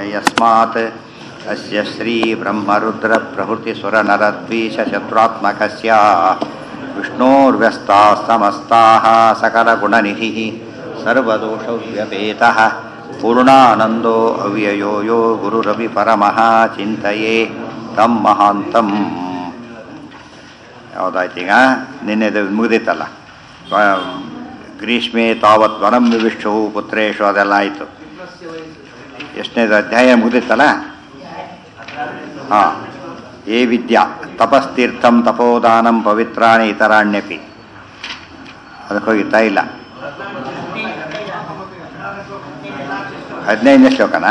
यस्मात् अस्य श्रीब्रह्मरुद्रप्रभृतिसुरनरद्वीषशत्रुरात्मकस्य विष्णोर्व्यस्ताः समस्ताः सकलगुणनिधिः सर्वदोषव्यपेतः पूर्णानन्दो अव्ययो यो गुरुरविपरमः चिन्तये तं महान्तम् ಯಾವುದಾಯ್ತು ಈಗ ನಿನ್ನೆದು ಮುಗಿದಿತ್ತಲ್ಲ ವ- ಗ್ರೀಷ್ಮೆ ತಾವತ್ ವನಂ ವಿವಿಷ್ಟು ಪುತ್ರೇಶು ಅದೆಲ್ಲ ಆಯಿತು ಎಷ್ಟನೇದು ಅಧ್ಯಾಯ ಮುಗಿದಿತ್ತಲ್ಲ ಹಾಂ ಏ ವಿದ್ಯಾ ತಪಸ್ತೀರ್ಥಂ ತಪೋದಾನಂ ಪವಿತ್ರಾಣಿ ಇತರಾಣ್ಯಪಿ ಅದಕ್ಕೆ ಹೋಗಿತ್ತಾ ಇಲ್ಲ ಹದಿನೈದನೇ ಶ್ಲೋಕನಾ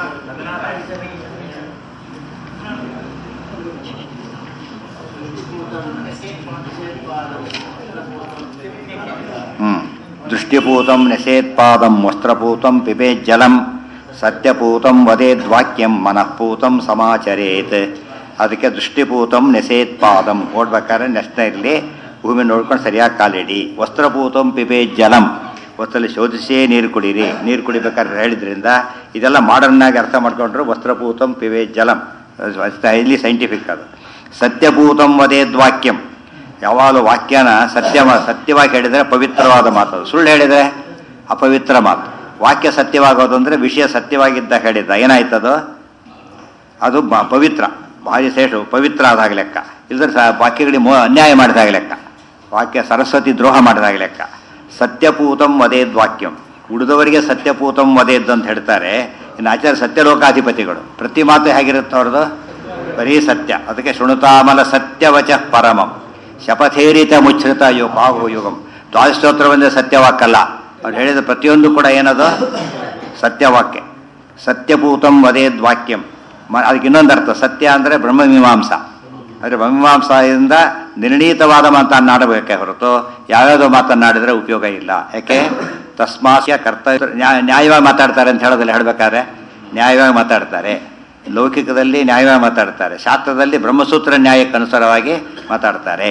ಹ್ಞೂ ದೃಷ್ಟಿಪೂತಂ ನೆಸೇತ್ಪಾದಂ ವಸ್ತ್ರಪೂತಂ ಪಿಬೇಜ್ಜಲಂ ಸತ್ಯಪೂತಂ ವದೇದ್ವಾಕ್ಯಂ ಮನಃಪೂತಂ ಸಮಾಚರೇತ್ ಅದಕ್ಕೆ ದೃಷ್ಟಿಪೂತಂ ನೆಸೇತ್ಪಾದಂ ಓಡ್ಬೇಕಾದ್ರೆ ನೆಸ್ತ ಇರಲಿ ಭೂಮಿ ನೋಡ್ಕೊಂಡು ಸರಿಯಾಗಿ ಕಾಲಿಡಿ ವಸ್ತ್ರಪೂತಂ ಪಿಬೇಜ್ಜಲಂ ವಸ್ತ್ರಲ್ಲಿ ಶೋಧಿಸೇ ನೀರು ಕುಡೀರಿ ನೀರು ಕುಡಿಬೇಕಾದ್ರೆ ಹೇಳಿದ್ರಿಂದ ಇದೆಲ್ಲ ಮಾಡರ್ನಾಗಿ ಅರ್ಥ ಮಾಡ್ಕೊಂಡ್ರು ವಸ್ತ್ರಪೂತಂ ಪಿಬೇಜ್ಜಲಂ ಇಲ್ಲಿ ಸೈಂಟಿಫಿಕ್ ಅದು ಸತ್ಯಪೂತಂ ವದೇದ್ವಾಕ್ಯಂ ಯಾವಾಗಲೂ ವಾಕ್ಯನ ಸತ್ಯ ಸತ್ಯವಾಗಿ ಹೇಳಿದರೆ ಪವಿತ್ರವಾದ ಮಾತು ಅದು. ಸುಳ್ಳು ಹೇಳಿದರೆ ಅಪವಿತ್ರ ಮಾತು ವಾಕ್ಯ ಸತ್ಯವಾಗೋದು ಅಂದರೆ ವಿಷಯ ಸತ್ಯವಾಗಿದ್ದ ಹೇಳಿದ್ದ ಏನಾಯ್ತದು ಅದು ಬ- ಪವಿತ್ರ ಭಾರಿ ಶ್ರೇಷ್ಠ ಪವಿತ್ರ ಆದಾಗ ಲೆಕ್ಕ ಇಲ್ಲದ್ರೆ ಸಹ ವಾಕ್ಯಗಳಿಗೆ ಮೋ ಅನ್ಯಾಯ ಮಾಡಿದಾಗ ಲೆಕ್ಕ ವಾಕ್ಯ ಸರಸ್ವತಿ ದ್ರೋಹ ಮಾಡಿದಾಗ ಲೆಕ್ಕ ಸತ್ಯಪೂತಂ ವದೇದ್ ವಾಕ್ಯಂ ಉಳಿದವರಿಗೆ ಸತ್ಯಪೂತಂ ವದೇದ್ ಅಂತ ಹೇಳ್ತಾರೆ ಇನ್ನು ಆಚಾರ್ಯ ಸತ್ಯಲೋಕಾಧಿಪತಿಗಳು ಪ್ರತಿ ಮಾತು ಹೇಗಿರುತ್ತೆ ಅವ್ರದ್ದು ಬರೀ ಸತ್ಯ ಅದಕ್ಕೆ ಶೃಣುತಾಮಲ ಸತ್ಯವಚ ಪರಮಂ ಶಪಥೇರಿತ ಮುಚ್ಛೃತ ಯೋ ಪಾಹೋ ಯುಗಂ ದ್ವಾದಸ್ತೋತ್ರ ಬಂದರೆ ಸತ್ಯವಾಕ್ಕಲ್ಲ ಅವ್ರು ಹೇಳಿದ ಪ್ರತಿಯೊಂದು ಕೂಡ ಏನದು ಸತ್ಯವಾಕ್ಯ ಸತ್ಯಪೂತಂ ವದೇದ್ ವಾಕ್ಯಂ ಮ ಅದಕ್ಕೆ ಇನ್ನೊಂದು ಅರ್ಥ ಸತ್ಯ ಅಂದರೆ ಬ್ರಹ್ಮಮೀಮಾಂಸ ಅಂದರೆ ಬ್ರಹ್ಮಮೀಮಾಂಸದಿಂದ ನಿರ್ಣೀತವಾದ ಮಾತನ್ನಾಡಬೇಕೇ ಹೊರತು ಯಾವ್ಯಾವುದೋ ಮಾತನ್ನಾಡಿದ್ರೆ ಉಪಯೋಗ ಇಲ್ಲ ಯಾಕೆ ತಸ್ಮಾಸ್ಯ ಕರ್ತವ್ಯ ನ್ಯಾಯ- ನ್ಯಾಯವಾಗಿ ಮಾತಾಡ್ತಾರೆ ಅಂತ ಹೇಳೋದಿಲ್ಲ ಹೇಳಬೇಕಾದ್ರೆ ನ್ಯಾಯವಾಗಿ ಮಾತಾಡ್ತಾರೆ ಲೌಕಿಕದಲ್ಲಿ ನ್ಯಾಯವಾಗಿ ಮಾತಾಡ್ತಾರೆ ಶಾಸ್ತ್ರದಲ್ಲಿ ಬ್ರಹ್ಮಸೂತ್ರ ನ್ಯಾಯಕ್ಕೆ ಅನುಸಾರವಾಗಿ ಮಾತಾಡ್ತಾರೆ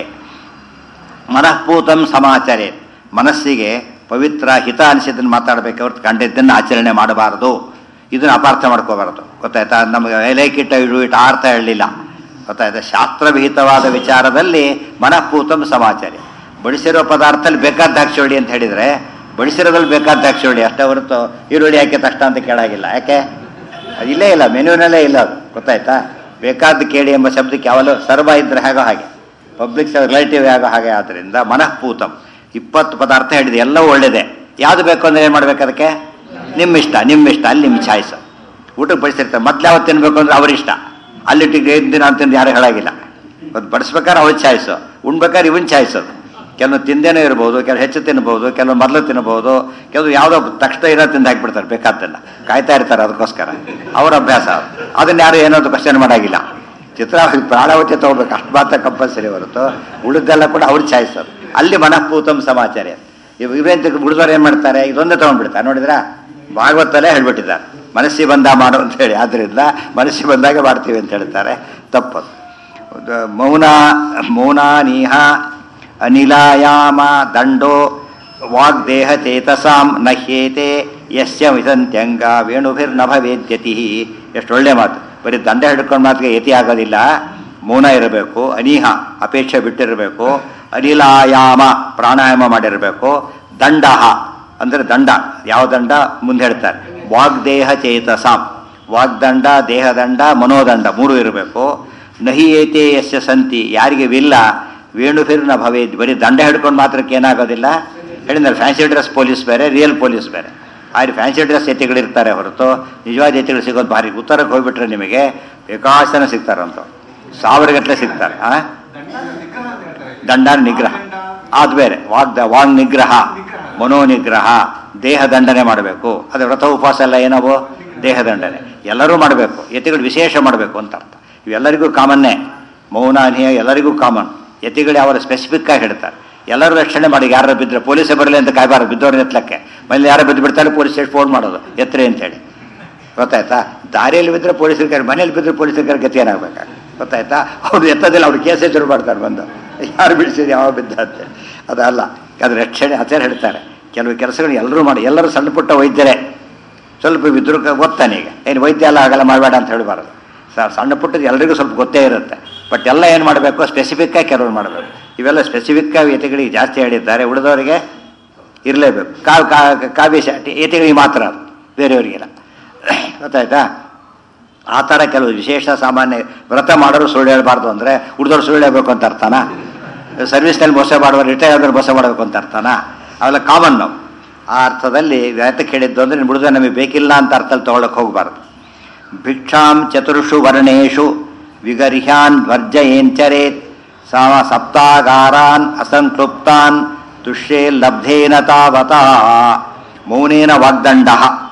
ಮನಃಪೂತಂ ಸಮಾಚರೆ ಮನಸ್ಸಿಗೆ ಪವಿತ್ರ ಹಿತ ಅನಿಸಿದ್ದನ್ನು ಮಾತಾಡಬೇಕು ಹೊರತು ಕಂಡಿದ್ದನ್ನು ಆಚರಣೆ ಮಾಡಬಾರದು ಇದನ್ನು ಅಪಾರ್ಥ ಮಾಡ್ಕೋಬಾರದು ಗೊತ್ತಾಯ್ತಾ ನಮಗೆ ಎಲೆಕಿಟ್ಟ ಇಡು ಇಟ್ಟು ಅರ್ಥ ಹೇಳಲಿಲ್ಲ ಗೊತ್ತಾಯ್ತಾ ಶಾಸ್ತ್ರವಿಹಿತವಾದ ವಿಚಾರದಲ್ಲಿ ಮನಃಪೂತಂ ಸಮಾಚಾರ ಬಡಿಸಿರೋ ಪದಾರ್ಥದಲ್ಲಿ ಬೇಕಾದ ಹಾಕ್ಸೋಡಿ ಅಂತ ಹೇಳಿದರೆ ಬಡಿಸಿರೋದ್ರಲ್ಲಿ ಬೇಕಾದ ಹಾಕ್ಸೋಡಿ ಅಷ್ಟೇ ಹೊರತು ಈರುಳ್ಳಿ ಹಾಕಿ ತಕ್ಷಣ ಅಂತ ಕೇಳಾಗಿಲ್ಲ ಯಾಕೆ ಅದು ಇಲ್ಲೇ ಇಲ್ಲ ಮೆನುವಿನಲ್ಲೇ ಇಲ್ಲ ಅದು ಗೊತ್ತಾಯ್ತಾ ಬೇಕಾದ್ದು ಕೇಳಿ ಎಂಬ ಶಬ್ದಕ್ಕೆ ಯಾವಲ್ಲೂ ಸರ್ವ ಇದ್ರೆ ಹೇಗೋ ಹಾಗೆ ಪಬ್ಲಿಕ್ ರಿಲೇಟಿವ್ ಆಗೋ ಹಾಗೆ ಆದ್ದರಿಂದ ಮನಃಪೂತಂ ಇಪ್ಪತ್ತು ಪದಾರ್ಥ ಹೇಳಿದೆ ಎಲ್ಲವೂ ಒಳ್ಳೇದೆ ಯಾವುದು ಬೇಕು ಅಂದ್ರೆ ಏನು ಮಾಡ್ಬೇಕು ಅದಕ್ಕೆ ನಿಮ್ಮ ಇಷ್ಟ ನಿಮ್ಮ ಇಷ್ಟ ಅಲ್ಲಿ ನಿಮ್ಮ ಚಾಯ್ಸ್ ಊಟಕ್ಕೆ ಬಡಿಸಿರ್ತಾರೆ ಮೊದ್ಲು ಯಾವತ್ತು ತಿನ್ಬೇಕು ಅಂದ್ರೆ ಅವ್ರ ಇಷ್ಟ ಅಲ್ಲಿಟ್ಟಿಗೆ ಐದು ದಿನ ಅಂತಂದು ಯಾರು ಹೇಳಾಗಿಲ್ಲ ಅದು ಬಡಿಸ್ಬೇಕಾದ್ರೆ ಅವ್ರ ಚಾಯ್ಸು ಉಣ್ಬೇಕಾದ್ರೆ ಇವನ್ ಚಾಯ್ಸ್ ಅದು ಕೆಲವು ತಿಂದೇನೂ ಇರ್ಬೋದು ಕೆಲವು ಹೆಚ್ಚು ತಿನ್ಬೋದು ಕೆಲವು ಮೊದಲು ತಿನ್ಬೋದು ಕೆಲವು ಯಾವುದೋ ತಕ್ಷಣ ಇರೋ ತಿಂದು ಹಾಕ್ಬಿಡ್ತಾರೆ ಬೇಕಾದ್ದನ್ನ ಕಾಯ್ತಾ ಇರ್ತಾರೆ ಅದಕ್ಕೋಸ್ಕರ ಅವ್ರ ಅಭ್ಯಾಸ ಅದು. ಅದನ್ನ ಯಾರು ಏನೋ ಕ್ವಶನ್ ಮಾಡಾಗಿಲ್ಲ ಚಿತ್ರ ಪ್ರಾಣವತಿ ತಗೋಬೇಕು ಅಷ್ಟು ಮಾತ್ರ ಕಂಪಲ್ಸರಿ ಹೊರತು ಉಳಿದೆಲ್ಲ ಕೂಡ ಅವ್ರ ಚಾಯ್ಸ್ ಅದು ಅಲ್ಲಿ ಮನಃಪೂತಂ ಸಮಾಚಾರ ಇವ್ ಇವೇಂತ ಉಳಿದವ್ರು ಏನು ಮಾಡ್ತಾರೆ ಇದೊಂದೇ ತೊಗೊಂಡ್ಬಿಡ್ತಾರೆ ನೋಡಿದ್ರಾ ಭಾಗವತಲ್ಲೇ ಹೇಳ್ಬಿಟ್ಟಿದ್ದಾರೆ ಮನಸ್ಸಿಗೆ ಬಂದ ಮಾಡು ಅಂತ ಹೇಳಿ ಆದ್ದರಿಂದ ಮನಸ್ಸಿಗೆ ಬಂದಾಗ ಮಾಡ್ತೀವಿ ಅಂತ ಹೇಳ್ತಾರೆ ತಪ್ಪದು ಒಂದು ಮೌನ ಮೌನಾನೀಹ ಅನಿಲಾಯಾಮ ದಂಡೋ ವಾಗ್ದೇಹ ಚೇತಸಾಂ ನಹ್ಯೇತೆ ಯಸ್ಯ ವಿಸಂತ್ಯಂಗ ವೇಣುಭಿರ್ನ ಭವೇದ್ಯತಿ ಎಷ್ಟು ಒಳ್ಳೆ ಮಾತು ಬರೀ ದಂಡ ಹಿಡ್ಕೊಂಡು ಮಾತಿಗೆ ಯತಿ ಆಗೋದಿಲ್ಲ ಮೌನ ಇರಬೇಕು ಅನೀಹ ಅಪೇಕ್ಷೆ ಬಿಟ್ಟಿರಬೇಕು ಅನಿಲಾಯಾಮ ಪ್ರಾಣಾಯಾಮ ಮಾಡಿರಬೇಕು ದಂಡ ಅಂದರೆ ದಂಡ ಯಾವ ದಂಡ ಮುಂದೆ ಹೇಳ್ತಾರೆ ವಾಗ್ದೇಹ ಚೇತಸಾಂ ವಾಗ್ದಂಡ ದೇಹದಂಡ ಮನೋದಂಡ ಮೂರು ಇರಬೇಕು ನಹಿ ಏತೆ ಯಸ್ಯ ಸಂತಿ ಯಾರಿಗೆ ವಿಲ್ಲ ವೇಣುಫಿರ್ನ ಭವೇದ್ ಬರೀ ದಂಡ ಹಿಡ್ಕೊಂಡು ಮಾತ್ರಕ್ಕೆ ಏನಾಗೋದಿಲ್ಲ ಹೇಳಿದ್ರೆ ಫ್ಯಾನ್ಸಿ ಡ್ರೆಸ್ ಪೊಲೀಸ್ ಬೇರೆ ರಿಯಲ್ ಪೊಲೀಸ್ ಬೇರೆ ಆದ್ರೆ ಫ್ಯಾನ್ಸಿ ಡ್ರೆಸ್ ಎತ್ತಿಗಳಿರ್ತಾರೆ ಹೊರತು ನಿಜವಾದ ಎತ್ತಿಗಳು ಸಿಗೋದು ಭಾರಿ ಉತ್ತರಕ್ಕೆ ಹೋಗ್ಬಿಟ್ರೆ ನಿಮಗೆ ಬೇಕಾಸನ ಸಿಗ್ತಾರಂತ ಸಾವಿರ ಗಟ್ಟಲೆ ಸಿಗ್ತಾರೆ ಆ ದಂಡ ನಿಗ್ರಹ ಅದು ಬೇರೆ ವಾಗ್ ವಾಗ್ ನಿಗ್ರಹ ಮನೋ ನಿಗ್ರಹ ದೇಹ ದಂಡನೆ ಮಾಡಬೇಕು ಅದು ವ್ರತ ಉಪವಾಸ ಎಲ್ಲ ಏನವು ದೇಹ ದಂಡನೆ ಎಲ್ಲರೂ ಮಾಡಬೇಕು ಯತಿಗಳು ವಿಶೇಷ ಮಾಡಬೇಕು ಅಂತ ಅರ್ಥ ಇವೆಲ್ಲರಿಗೂ ಕಾಮನ್ನೇ ಮೌನ ಅನಿಯ ಎಲ್ಲರಿಗೂ ಕಾಮನ್ ಯತಿಗಳು ಅವರ ಸ್ಪೆಸಿಫಿಕ್ ಆಗಿ ಹೇಳ್ತಾರೆ ಎಲ್ಲರೂ ರಕ್ಷಣೆ ಮಾಡಿ ಯಾರು ಬಿದ್ದರೆ ಪೊಲೀಸೇ ಬರಲಿ ಅಂತ ಕಾಯ್ಬಾರ್ದು ಬಿದ್ದವ್ರನ್ನ ಎತ್ತಲಕ್ಕೆ ಮನೇಲಿ ಯಾರು ಬಿದ್ದು ಬಿಡ್ತಾರೆ ಪೊಲೀಸ್ ಸ್ಟೇಷನ್ ಫೋನ್ ಮಾಡೋದು ಎತ್ತರಿ ಅಂತೇಳಿ ಗೊತ್ತಾಯ್ತಾ ದಾರಿಯಲ್ಲಿ ಬಿದ್ದರೆ ಪೊಲೀಸರ ಕರೆ ಮನೇಲಿ ಬಿದ್ದರೆ ಪೊಲೀಸರ ಕರೆ ಗತಿ ಏನಾಗಬೇಕಾಗ ಗೊತ್ತಾಯ್ತಾ ಅವ್ರು ಎತ್ತದಿಲ್ಲ ಅವ್ರು ಕೇಸೇ ಶುರು ಮಾಡ್ತಾರೆ ಬಂದು ಯಾರು ಬಿಡಿಸಿದ್ರು ಯಾವ ಬಿದ್ದ ಅಂತೇಳಿ ಅದಲ್ಲ ಅದು ರಕ್ಷಣೆ ಆಚಾರ ಹೇಳ್ತಾರೆ ಕೆಲವು ಕೆಲಸಗಳು ಎಲ್ಲರೂ ಮಾಡಿ ಎಲ್ಲರೂ ಸಣ್ಣ ಪುಟ್ಟ ವೈದ್ಯರೇ ಸ್ವಲ್ಪ ಬಿದ್ದರೂ ಗೊತ್ತಾನೆ ಈಗ ಏನು ವೈದ್ಯ ಎಲ್ಲ ಆಗಲ್ಲ ಮಾಡಬೇಡ ಅಂತ ಹೇಳಬಾರ್ದು ಸ- ಸಣ್ಣ ಪುಟ್ಟದ್ದು ಎಲ್ರಿಗೂ ಸ್ವಲ್ಪ ಗೊತ್ತೇ ಇರುತ್ತೆ ಬಟ್ ಎಲ್ಲ ಏನು ಮಾಡಬೇಕು ಸ್ಪೆಸಿಫಿಕ್ಕಾಗಿ ಕೆಲವರು ಮಾಡಬೇಕು ಇವೆಲ್ಲ ಸ್ಪೆಸಿಫಿಕ್ಕಾಗಿ ಯತಿಗಳಿಗೆ ಜಾಸ್ತಿ ಹೇಳಿದ್ದಾರೆ ಉಳಿದವರಿಗೆ ಇರಲೇಬೇಕು ಕಾವ್ ಕಾ- ಕಾವ್ಯ ಶಾಟಿ ಯತಿಗಳಿಗೆ ಮಾತ್ರ ಅದು ಬೇರೆಯವರಿಗೆಲ್ಲ ಗೊತ್ತಾಯ್ತಾ ಆ ಥರ ಕೆಲವು ವಿಶೇಷ ಸಾಮಾನ್ಯ ವ್ರತ ಮಾಡೋರು ಸುಳ್ಳು ಹೇಳಬಾರ್ದು ಅಂದರೆ ಉಳಿದವ್ರು ಸುಳ್ಳು ಹೇಳಬೇಕು ಅಂತ ಅರ್ಥನಾ ಸರ್ವಿಸ್ನಲ್ಲಿ ಮೋಸ ಮಾಡುವ ರಿಟೈರ್ ಆದ್ರೆ ಮೋಸ ಮಾಡಬೇಕು ಅಂತ ಅರ್ಥನಾ ಅವೆಲ್ಲ ಕಾಮನ್ ನಾವು ಆ ಅರ್ಥದಲ್ಲಿ ವ್ಯಾತಕ್ಕೆ ಹೇಳಿದ್ದು ಅಂದರೆ ಉಳಿದ ನಮಗೆ ಬೇಕಿಲ್ಲ ಅಂತ ಅರ್ಥದಲ್ಲಿ ತೊಗೊಳಕ್ಕೆ ಹೋಗಬಾರ್ದು ಭಿಕ್ಷಾಂ ಚತುರ್ಷು ವರ್ಣೇಶು ವಿಗರ್ಹ್ಯಾನ್ ವರ್ಜಯೇಂಚರೇತ್ ಸಾಮ ಸಪ್ತಾಗಾರಾನ್ ಅಸಂಕ್ಲುಪ್ತಾನ್ ತುಷ್ಯೇ ಲಬ್ಧೇನ ತಾವತಾ ಮೌನೇನ ವಾಗ್ದಂಡ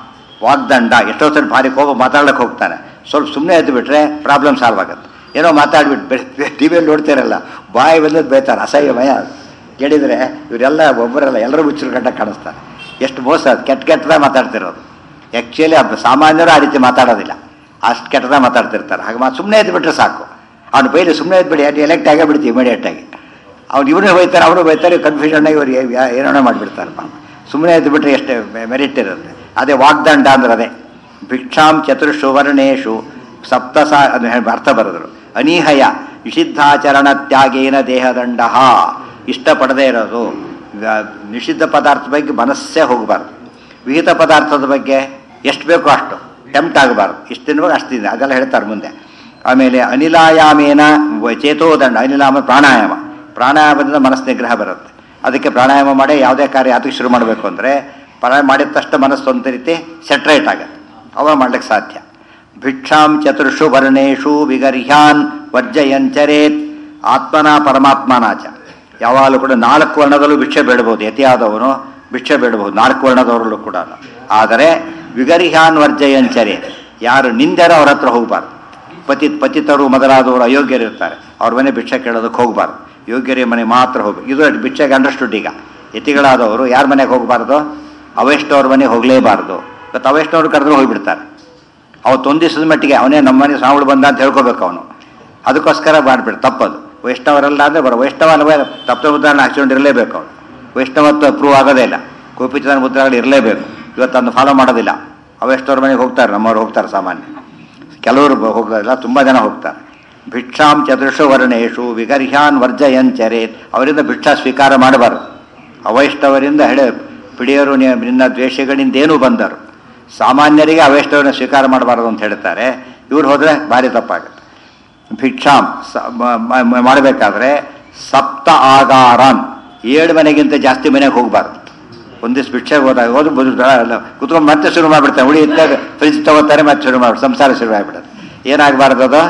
ವಾಗ್ದಂಡ ಎಷ್ಟೋ ಸಲ ಭಾರಿ ಕೋಪ ಮಾತಾಡ್ಲಿಕ್ಕೆ ಹೋಗ್ತಾನೆ ಸ್ವಲ್ಪ ಸುಮ್ಮನೆ ಎದ್ದು ಬಿಟ್ರೆ ಪ್ರಾಬ್ಲಮ್ ಸಾಲ್ವ್ ಆಗುತ್ತೆ ಏನೋ ಮಾತಾಡ್ಬಿಟ್ಟು ಟಿ ವಿಯಲ್ಲಿ ನೋಡ್ತಿರಲ್ಲ ಬಾಯಿ ಬಂದದ್ದು ಬೈತಾರೆ ಅಸಹ್ಯಮಯ ಅದು. ಕೇಳಿದರೆ ಇವರೆಲ್ಲ ಒಬ್ಬರಲ್ಲ ಎಲ್ಲರೂ ಮುಚ್ಚಲು ಗಂಟ ಕಾಣಿಸ್ತಾರೆ ಎಷ್ಟು ಮೋಸ ಅದು ಕೆಟ್ಟ ಕೆಟ್ಟದಾಗ ಮಾತಾಡ್ತಿರೋದು ಆ್ಯಕ್ಚುಲಿ ಅದು ಸಾಮಾನ್ಯರು ಆ ರೀತಿ ಮಾತಾಡೋದಿಲ್ಲ ಅಷ್ಟು ಕೆಟ್ಟದಾಗ ಮಾತಾಡ್ತಿರ್ತಾರೆ ಹಾಗೆ ಮಾ ಸುಮ್ಮನೆ ಎದ್ದು ಬಿಟ್ರೆ ಸಾಕು ಅವ್ನು ಬೈಲಿ ಸುಮ್ಮನೆ ಎದ್ಬಿಡಿ ಅದು ಎಲೆಕ್ಟ್ ಆಗೇ ಬಿಡ್ತೀವಿ ಇಮಿಡಿಯೇಟಾಗಿ ಅವ್ನು ಇವನೇ ಬೈತಾರೆ ಅವರು ಬೈತಾರೆ ಕನ್ಫ್ಯೂಷನ್ ಆಗಿ ಇವ್ರು ಏನೋ ಮಾಡಿಬಿಡ್ತಾರೆ ಪಾಪ ಸುಮ್ಮನೆ ಎದ್ದು ಬಿಟ್ರೆ ಎಷ್ಟು ಮೆರಿಟ್ ಇರುತ್ತೆ ಅದೇ ವಾಗ್ದಂಡ ಅಂದ್ರೆ ಅದೇ ಭಿಕ್ಷಾಂ ಚತುರ್ಷು ವರ್ಣೇಶು ಸಪ್ತಸ ಅದು ಹೇಳಿ ಅರ್ಥ ಬರೆದರು ಅನೀಹಯ ನಿಷಿದ್ಧಾಚರಣ ತ್ಯಾಗೇನ ದೇಹದಂಡ ಇಷ್ಟಪಡದೇ ಇರೋದು ವ- ನಿಷಿದ್ಧ ಪದಾರ್ಥ ಬಗ್ಗೆ ಮನಸ್ಸೇ ಹೋಗಬಾರ್ದು ವಿಹಿತ ಪದಾರ್ಥದ ಬಗ್ಗೆ ಎಷ್ಟು ಬೇಕೋ ಅಷ್ಟು ಟೆಂಪ್ಟ್ ಆಗಬಾರ್ದು ಇಷ್ಟು ತಿನ್ನುವಾಗ ಅಷ್ಟು ತಿಂದೆ ಅದೆಲ್ಲ ಹೇಳ್ತಾರೆ ಮುಂದೆ ಆಮೇಲೆ ಅನಿಲಾಯಾಮೇನ ವ- ಚೇತೋದಂಡ ಅನಿಲಾಮ ಪ್ರಾಣಾಯಾಮ ಪ್ರಾಣಾಯಾಮದಿಂದ ಮನಸ್ಸು ನಿಗ್ರಹ ಬರುತ್ತೆ ಅದಕ್ಕೆ ಪ್ರಾಣಾಯಾಮ ಮಾಡಿ ಯಾವುದೇ ಕಾರ್ಯ ಅದಕ್ಕೆ ಶುರು ಮಾಡಬೇಕು ಅಂದರೆ ಪ್ರಾಣಾಯಾಮ ಮಾಡಿದ ತಕ್ಷಣ ಮನಸ್ಸು ಒಂದು ರೀತಿ ಸೆಟ್ರೇಟ್ ಆಗುತ್ತೆ ಅವಾಗ ಮಾಡ್ಲಿಕ್ಕೆ ಸಾಧ್ಯ ಭಿಕ್ಷಾಂ ಚತುರ್ಷು ವರ್ಣೇಶು ವಿಗರ್ಹ್ಯಾನ್ ವರ್ಜಯಂಚರೇತ್ ಆತ್ಮನ ಪರಮಾತ್ಮನಾಚ ಯಾವಾಗಲೂ ಕೂಡ ನಾಲ್ಕು ವರ್ಣದಲ್ಲೂ ಭಿಕ್ಷೆ ಬೇಡಬಹುದು ಯತಿಯಾದವನು ಭಿಕ್ಷೆ ಬೇಡಬಹುದು ನಾಲ್ಕು ವರ್ಣದವರಲ್ಲೂ ಕೂಡ ಆದರೆ ವಿಗರ್ಹ್ಯಾನ್ ವರ್ಜಯಂಚರೆ ಯಾರು ನಿಂದರ ಅವ್ರ ಹತ್ರ ಹೋಗಬಾರ್ದು ಪತಿ ಪತಿತರು ಮೊದಲಾದವರು ಅಯೋಗ್ಯರಿರ್ತಾರೆ ಅವ್ರ ಮನೆ ಭಿಕ್ಷೆ ಕೇಳೋದಕ್ಕೆ ಹೋಗಬಾರ್ದು ಯೋಗ್ಯರ ಮನೆ ಮಾತ್ರ ಹೋಗ್ಬೇಕು ಇದು ಭಿಕ್ಷೆಗೆ ಅಂಡರ್ಸ್ಟುಡ್ ಈಗ ಯತಿಗಳಾದವರು ಯಾರ ಮನೆಗೆ ಹೋಗಬಾರ್ದು ಅವೆಷ್ಟವ್ರ ಮನೆಗೆ ಹೋಗಲೇಬಾರ್ದು ಇವತ್ತು ಅವೆಷ್ಟವ್ರು ಕರೆದ್ರೆ ಹೋಗಿಬಿಡ್ತಾರೆ ಅವತ್ತು ಒಂದು ದಿವಸದ ಮಟ್ಟಿಗೆ ಅವನೇ ನಮ್ಮ ಮನೆ ಸಾವಳು ಬಂದ ಅಂತ ಹೇಳ್ಕೋಬೇಕು ಅವನು ಅದಕ್ಕೋಸ್ಕರ ಮಾಡಿಬಿಡು ತಪ್ಪದು ವೈಷ್ಣವರಲ್ಲ ಅಂದರೆ ಬರೋ ವೈಷ್ಣವ ತಪ್ಪ ಮುದ್ರಣ ಹಾಕ್ಸ್ಕೊಂಡಿರಲೇಬೇಕು ಅವನು ವೈಷ್ಣವತ್ವ ಪ್ರೂವ್ ಆಗೋದೇ ಇಲ್ಲ ಗೋಪಿಚಂದ್ರ ಮುದ್ರಗಳು ಇರಲೇಬೇಕು ಇವತ್ತು ಅದನ್ನು ಫಾಲೋ ಮಾಡೋದಿಲ್ಲ ಅವೆಷ್ಟವ್ರ ಮನೆಗೆ ಹೋಗ್ತಾರೆ ನಮ್ಮವ್ರು ಹೋಗ್ತಾರೆ ಸಾಮಾನ್ಯ ಕೆಲವರು ಬ- ಹೋಗೋದಿಲ್ಲ ತುಂಬ ಜನ ಹೋಗ್ತಾರೆ ಭಿಕ್ಷಾಂ ಚತುರ್ಷು ವರ್ಣೇಶು ವಿಗರ್ಹ್ಯಾನ್ ವರ್ಜಯಂಚರೇತ್ ಅವರಿಂದ ಭಿಕ್ಷಾ ಸ್ವೀಕಾರ ಮಾಡಬಾರದು ಅವೈಷ್ಣವರಿಂದ ಹೆಡೆ ಪಿಡಿಯರು ನಿ- ನಿನ್ನ ದ್ವೇಷಗಳಿಂದ ಏನೂ ಬಂದರು ಸಾಮಾನ್ಯರಿಗೆ ಅವೈಷ್ಣವರನ್ನ ಸ್ವೀಕಾರ ಮಾಡಬಾರದು ಅಂತ ಹೇಳ್ತಾರೆ ಇವ್ರು ಹೋದರೆ ಭಾರಿ ತಪ್ಪಾಗುತ್ತೆ ಭಿಕ್ಷಾಂ ಸ- ಮ- ಮ- ಮಾಡಬೇಕಾದ್ರೆ ಸಪ್ತ ಆಗಾರಾನ್ ಏಳು ಮನೆಗಿಂತ ಜಾಸ್ತಿ ಮನೆಗೆ ಹೋಗಬಾರ್ದು ಒಂದಿವ್ಸ ಭಿಕ್ಷೆಗೆ ಹೋದಾಗ ಹೋದ್ರು ಬದು ಕುತ್ಕೊಂಡು ಮತ್ತೆ ಶುರು ಮಾಡಿಬಿಡ್ತಾರೆ ಉಳಿಯುತ್ತೆ ಫ್ರಿಜ್ ತಗೋತಾರೆ ಮತ್ತೆ ಶುರು ಮಾಡ್ಬಿಟ್ಟು ಸಂಸಾರ ಶುರು ಆಗಿಬಿಡುತ್ತೆ ಏನಾಗಬಾರ್ದು ಅದು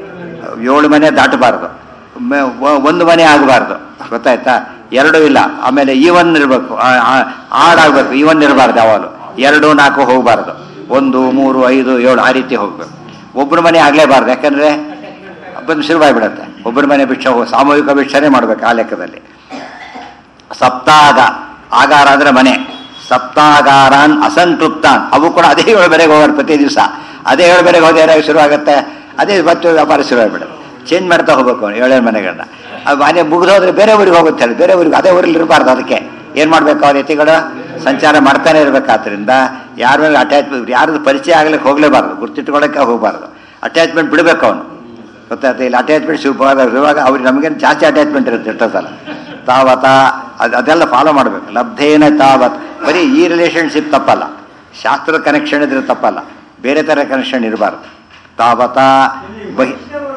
ಏಳು ಮನೆ ದಾಟಬಾರ್ದು ಮ- ಒ- ಒಂದು ಮನೆ ಆಗಬಾರ್ದು ಗೊತ್ತಾಯ್ತಾ ಎರಡೂ ಇಲ್ಲ ಆಮೇಲೆ ಈವನ್ ಇರಬೇಕು ಆಡಾಗಬೇಕು ಈವನ್ ಇರಬಾರ್ದು ಯಾವಾಗಲೂ ಎರಡು ನಾಲ್ಕು ಹೋಗಬಾರ್ದು ಒಂದು ಮೂರು ಐದು ಏಳು ಆ ರೀತಿ ಹೋಗ್ಬೇಕು ಒಬ್ಬರ ಮನೆ ಆಗಲೇಬಾರ್ದು ಯಾಕಂದರೆ ಬಂದು ಶುರುವಾಗಿಬಿಡತ್ತೆ ಒಬ್ಬರ ಮನೆ ಭಿಕ್ಷೆ ಹೋಗಿ ಸಾಮೂಹಿಕ ಭಿಕ್ಷೆನೇ ಮಾಡ್ಬೇಕು ಆ ಲೆಕ್ಕದಲ್ಲಿ ಸಪ್ತಾಗ ಆಗಾರ ಅಂದ್ರೆ ಮನೆ ಸಪ್ತಾಗಾರಾನ್ ಅಸಂತೃಪ್ತಾನ್ ಅವು ಕೂಡ ಅದೇ ಏಳು ಬೆರೆಗೆ ಹೋಗೋರು ಪ್ರತಿ ದಿವಸ ಅದೇ ಏಳು ಬೆರೆಗೆ ಹೋಗಿ ಯಾರ್ಯಾರು ಶುರು ಆಗುತ್ತೆ ಅದೇ ಮತ್ತೆ ವ್ಯಾಪಾರ ಶುರು ಆಗ್ಬಿಡುತ್ತೆ ಚೇಂಜ್ ಮಾಡ್ತಾ ಹೋಗ್ಬೇಕು ಅವ್ನು ಏಳೇಳು ಮನೆಗಳನ್ನ ಅದು ಮನೆ ಮುಗಿದೋದ್ರೆ ಬೇರೆ ಊರಿಗೆ ಹೋಗುತ್ತೆ ಹೇಳಿ ಬೇರೆ ಊರಿಗೆ ಅದೇ ಊರಲ್ಲಿ ಇರಬಾರ್ದು ಅದಕ್ಕೆ ಏನು ಮಾಡ್ಬೇಕು ಅವ್ರ ಯತಿಗಳು ಸಂಚಾರ ಮಾಡ್ತಾನೆ ಇರಬೇಕಾದ್ರಿಂದ ಯಾರ ಮೇಲೆ ಅಟ್ಯಾಚ್ಮೆಂಟ್ ಯಾರ್ದು ಪರಿಚಯ ಆಗ್ಲಿಕ್ಕೆ ಹೋಗಲೇಬಾರ್ದು ಗುರ್ತಿಟ್ಕೊಳ್ಳೋಕೆ ಹೋಗಬಾರ್ದು ಅಟ್ಯಾಚ್ಮೆಂಟ್ ಬಿಡಬೇಕು ಅವನು ಗೊತ್ತಾಯ್ತು ಇಲ್ಲಿ ಅಟ್ಯಾಚ್ಮೆಂಟ್ ಇರುವಾಗ ಅವ್ರಿಗೆ ನಮಗೇನು ಜಾಸ್ತಿ ಅಟ್ಯಾಚ್ಮೆಂಟ್ ಇರುತ್ತೆ ಎಷ್ಟೋ ಸಲ ತಾವತ ಅದು ಅದೆಲ್ಲ ಫಾಲೋ ಮಾಡಬೇಕು ಲಬ್ಧೇನ ತಾವತ್ ಬರೀ ಈ ರಿಲೇಷನ್ಶಿಪ್ ತಪ್ಪಲ್ಲ ಶಾಸ್ತ್ರದ ಕನೆಕ್ಷನ್ ಇದ್ರೆ ತಪ್ಪಲ್ಲ ಬೇರೆ ಥರ ಕನೆಕ್ಷನ್ ಇರಬಾರ್ದು ತಾವತ ಬಹಿ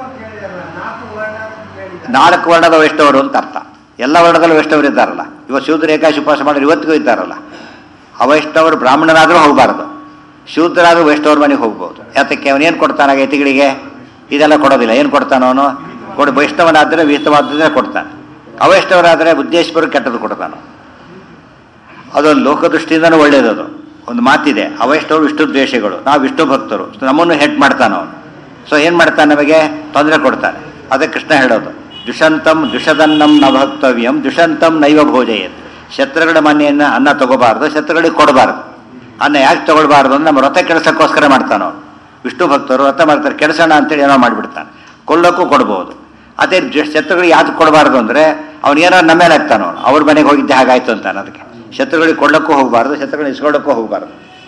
ನಾಲ್ಕು ವರ್ಣದ ವೈಷ್ಣವರು ಅಂತ ಅರ್ಥ ಎಲ್ಲ ವರ್ಣದಲ್ಲೂ ವೈಷ್ಣವರು ಇದ್ದಾರಲ್ಲ ಇವತ್ತು ಶೂದ್ರ ಏಕಾಶಿ ಉಪವಾಸ ಮಾಡೋರು ಇವತ್ತಿಗೂ ಇದ್ದಾರಲ್ಲ ಅವೈಷ್ಣವರು ಬ್ರಾಹ್ಮಣರಾದರೂ ಹೋಗಬಾರ್ದು ಶೂದ್ರಾದರೂ ವೈಷ್ಣವ್ರ ಮನೆಗೆ ಹೋಗ್ಬೋದು ಯಾತಕ್ಕೆ ಅವನೇನು ಕೊಡ್ತಾನೆ ಯತಿಗಳಿಗೆ ಇದೆಲ್ಲ ಕೊಡೋದಿಲ್ಲ ಏನು ಕೊಡ್ತಾನೆ ಅವನು ಕೊಡು ವೈಷ್ಣವನಾದರೆ ವಿಹಿತವಾದ್ರೆ ಕೊಡ್ತಾನೆ ಅವೈಷ್ಣವರಾದರೆ ಉದ್ದೇಶಪೂರ್ವಕ ಕೆಟ್ಟದ್ದು ಕೊಡ್ತಾನೆ ಅದೊಂದು ಲೋಕದೃಷ್ಟಿಯಿಂದನೂ ಒಳ್ಳೇದದು ಒಂದು ಮಾತಿದೆ ಅವೈಷ್ಣವರು ವಿಷ್ಣು ದ್ವೇಷಗಳು ನಾವು ವಿಷ್ಣು ಭಕ್ತರು ಸೊ ನಮ್ಮನ್ನು ಹೆಟ್ ಮಾಡ್ತಾನೆ ಅವನು ಸೊ ಏನು ಮಾಡ್ತಾನೆ ನಮಗೆ ತೊಂದರೆ ಕೊಡ್ತಾನೆ ಅದೇ ಕೃಷ್ಣ ಹೇಳೋದು ದುಷಂತಂ ದುಷದನ್ನಂ ನ ಭಕ್ತವ್ಯಂ ದುಷಂತಂ ನೈವ ಭೋಜಯತ್ ಶತ್ರುಗಳ ಮನೆಯನ್ನು ಅನ್ನ ತಗೋಬಾರ್ದು ಶತ್ರುಗಳಿಗೆ ಕೊಡಬಾರ್ದು ಅನ್ನ ಯಾಕೆ ತಗೊಳ್ಬಾರ್ದು ಅಂದ್ರೆ ನಮ್ಮ ವ್ರತ ಕೆಲಸಕ್ಕೋಸ್ಕರ ಮಾಡ್ತಾನೆ ಅವನು ವಿಷ್ಣು ಭಕ್ತರು ವ್ರತ ಮಾಡ್ತಾರೆ ಕೆಡಿಸೋಣ ಅಂತೇಳಿ ಏನೋ ಮಾಡಿಬಿಡ್ತಾನೆ ಕೊಳ್ಳೋಕ್ಕೂ ಕೊಡ್ಬೋದು ಅದೇ ದ್ವೇಷ- ಶತ್ರುಗಳಿಗೆ ಯಾವ್ದು ಕೊಡಬಾರ್ದು ಅಂದರೆ ಅವ್ನು ಏನೋ ನಮ್ಮ ಮೇಲೆ ಹಾಕ್ತಾನೆ ಅವನು ಅವ್ರ ಮನೆಗೆ ಹೋಗಿದ್ದೆ ಹಾಗಾಯ್ತು ಅಂತಾನೆ ಅದಕ್ಕೆ ಶತ್ರುಗಳಿಗೆ ಕೊಡ್ಲಿಕ್ಕೂ ಹೋಗಬಾರ್ದು ಶತ್ರುಗಳನ್ನ ಇಸ್ಕೊಳ್ಳೋಕ್ಕೂ ಹೋಗಬಾರ್ದು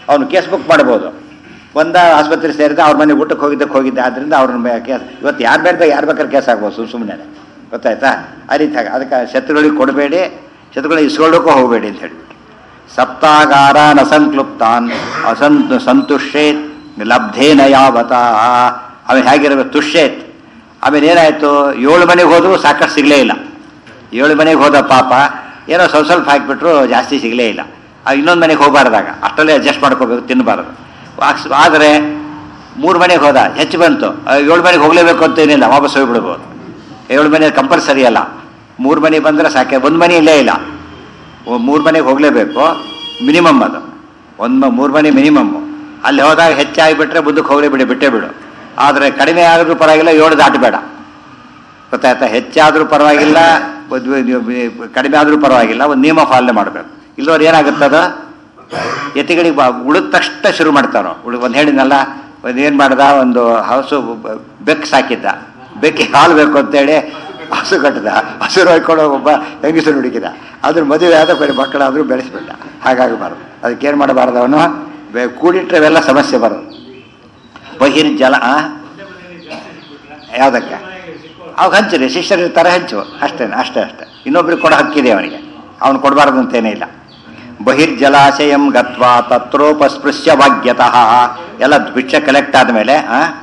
ಅವನು ಕೇಸ್ ಬುಕ್ ಮಾಡ್ಬೋದು ಒಂದ ಆಸ್ಪತ್ರೆ ಸೇರಿದ ಅವ್ರ ಮನೆ ಊಟಕ್ಕೆ ಹೋಗಿದ್ದಕ್ಕೆ ಹೋಗಿದ್ದೆ ಆದ್ದರಿಂದ ಅವ್ರನ್ನ ಮೇ- ಕೇಸ್ ಇವತ್ತು ಯಾರು ಬೇಡ ಯಾರು ಬೇಕಾದ್ರೆ ಕೇಸ್ ಆಗ್ಬೋದು ಸುಮ್ಮ ಸುಮ್ಮನೆ ಗೊತ್ತಾಯ್ತಾ ಆ ರೀತಿ ಹಾಗೆ ಅದಕ್ಕೆ ಶತ್ರುಗಳಿಗೆ ಕೊಡಬೇಡಿ ಶತ್ರುಗಳಿಗೆ ಇಸ್ಕೊಳ್ಳೋಕ್ಕೂ ಹೋಗಬೇಡಿ ಅಂತ ಹೇಳಿಬಿಟ್ಟು ಸಪ್ತಾಗಾರ ನ ಸಂಕ್ಲುಪ್ತಾನ್ ಅಸಂತ್ ಸಂತುಷ್ಟೇತ್ ಲಬ್ಧೇನ ಯಾವತ ಅವನು ಹೇಗಿರಬೇಕು ತುಷ್ಯೇತ್ ಆಮೇಲೆ ಏನಾಯಿತು ಏಳು ಮನೆಗೆ ಹೋದರೂ ಸಾಕಷ್ಟು ಸಿಗಲೇ ಇಲ್ಲ ಏಳು ಮನೆಗೆ ಹೋದ ಪಾಪ ಏನೋ ಸ್ವಲ್ಪ ಸ್ವಲ್ಪ ಹಾಕಿಬಿಟ್ರು ಜಾಸ್ತಿ ಸಿಗಲೇ ಇಲ್ಲ ಆ ಇನ್ನೊಂದು ಮನೆಗೆ ಹೋಗಬಾರ್ದಾಗ ಅಷ್ಟಲ್ಲೇ ಅಡ್ಜಸ್ಟ್ ಮಾಡ್ಕೋಬೇಕು ತಿನ್ನಬಾರ್ದು ವಾಕ್ಸ್- ಆದರೆ ಮೂರು ಮನೆಗೆ ಹೋದ ಹೆಚ್ಚು ಬಂತು ಆ, ಏಳು ಮನೆಗೆ ಹೋಗಲೇಬೇಕು ಅಂತ ಏನಿಲ್ಲ ವಾಪಸ್ ಹೋಗ್ಬಿಡ್ಬೋದು ಏಳು ಮನೆ ಕಂಪಲ್ಸರಿ ಅಲ್ಲ ಮೂರು ಮನೆ ಬಂದರೆ ಸಾಕೆ ಒಂದು ಮನೆ ಇಲ್ಲೇ ಇಲ್ಲ ಮೂರು ಮನೆಗೆ ಹೋಗಲೇಬೇಕು ಮಿನಿಮಮ್ ಅದು ಒಂದು ಮೂರು ಮನೆ ಮಿನಿಮಮ್ಮು ಅಲ್ಲಿ ಹೋದಾಗ ಹೆಚ್ಚಾಗಿಬಿಟ್ರೆ ಮುಂದಕ್ಕೆ ಹೋಗಲೇ ಬಿಡಿ ಬಿಟ್ಟೇ ಬಿಡು ಆದರೆ ಕಡಿಮೆ ಆದರೂ ಪರವಾಗಿಲ್ಲ ಏಳು ದಾಟಬೇಡ ಗೊತ್ತಾಯ್ತಾ ಹೆಚ್ಚಾದರೂ ಪರವಾಗಿಲ್ಲ ಒಂದು ಕಡಿಮೆ ಆದರೂ ಪರವಾಗಿಲ್ಲ ಒಂದು ನಿಯಮ ಪಾಲನೆ ಮಾಡಬೇಕು ಇಲ್ಲವ್ರು ಏನಾಗುತ್ತದ ಎತ್ತಿಗಳಿಗೆ ಬಾ ಉಳಿದ ತಕ್ಷಣ ಶುರು ಮಾಡ್ತಾರೋ ಉಳಿ ಒಂದು ಹೇಳಿದ್ನಲ್ಲ ಒಂದು ಏನು ಮಾಡ್ದ ಒಂದು ಹಸು ಬ- ಬೆಕ್ಕು ಸಾಕಿದ್ದ ಬೆಕ್ಕಿಗೆ ಹಾಲು ಬೇಕು ಅಂತೇಳಿ ಹಸು ಕಟ್ಟಿದ ಹಸಿರು ಹೊಯ್ಕೊಂಡು ಒಬ್ಬ ಹೆಂಗಸರು ಹುಡುಕಿದ ಅದ್ರ ಮದುವೆ ಆದ ಬರೀ ಮಕ್ಕಳಾದರೂ ಬೆಳೆಸ್ಬಿಟ್ಟ ಹಾಗಾಗಬಾರ್ದು ಅದಕ್ಕೇನು ಮಾಡಬಾರ್ದು ಅವನು ಬೆ- ಕೂಡಿಟ್ರೆ ಇವೆಲ್ಲ ಸಮಸ್ಯೆ ಬರೋದು ಬಹಿರ್ಜಲ ಆ? ಯಾವುದಕ್ಕೆ ಅವಾಗ ಹಂಚಿರಿ ಶಿಷ್ಯರು ಇರ್ತಾರೆ ಹಂಚು ಅಷ್ಟೇ ಅಷ್ಟೇ ಅಷ್ಟೇ ಇನ್ನೊಬ್ರಿಗೆ ಕೊಡೋ ಹಕ್ಕಿದೆ ಅವನಿಗೆ ಅವನು ಕೊಡಬಾರ್ದು ಅಂತೇನೇ ಇಲ್ಲ ಬಹಿರ್ಜಲಾಶಯಂ ಗತ್ವಾ ತತ್ರೋಪಸ್ಪೃಶ್ಯ ಭಾಗ್ಯತಃ ಎಲ್ಲ ಭಿಕ್ಷೆ ಕಲೆಕ್ಟ್ ಆದಮೇಲೆ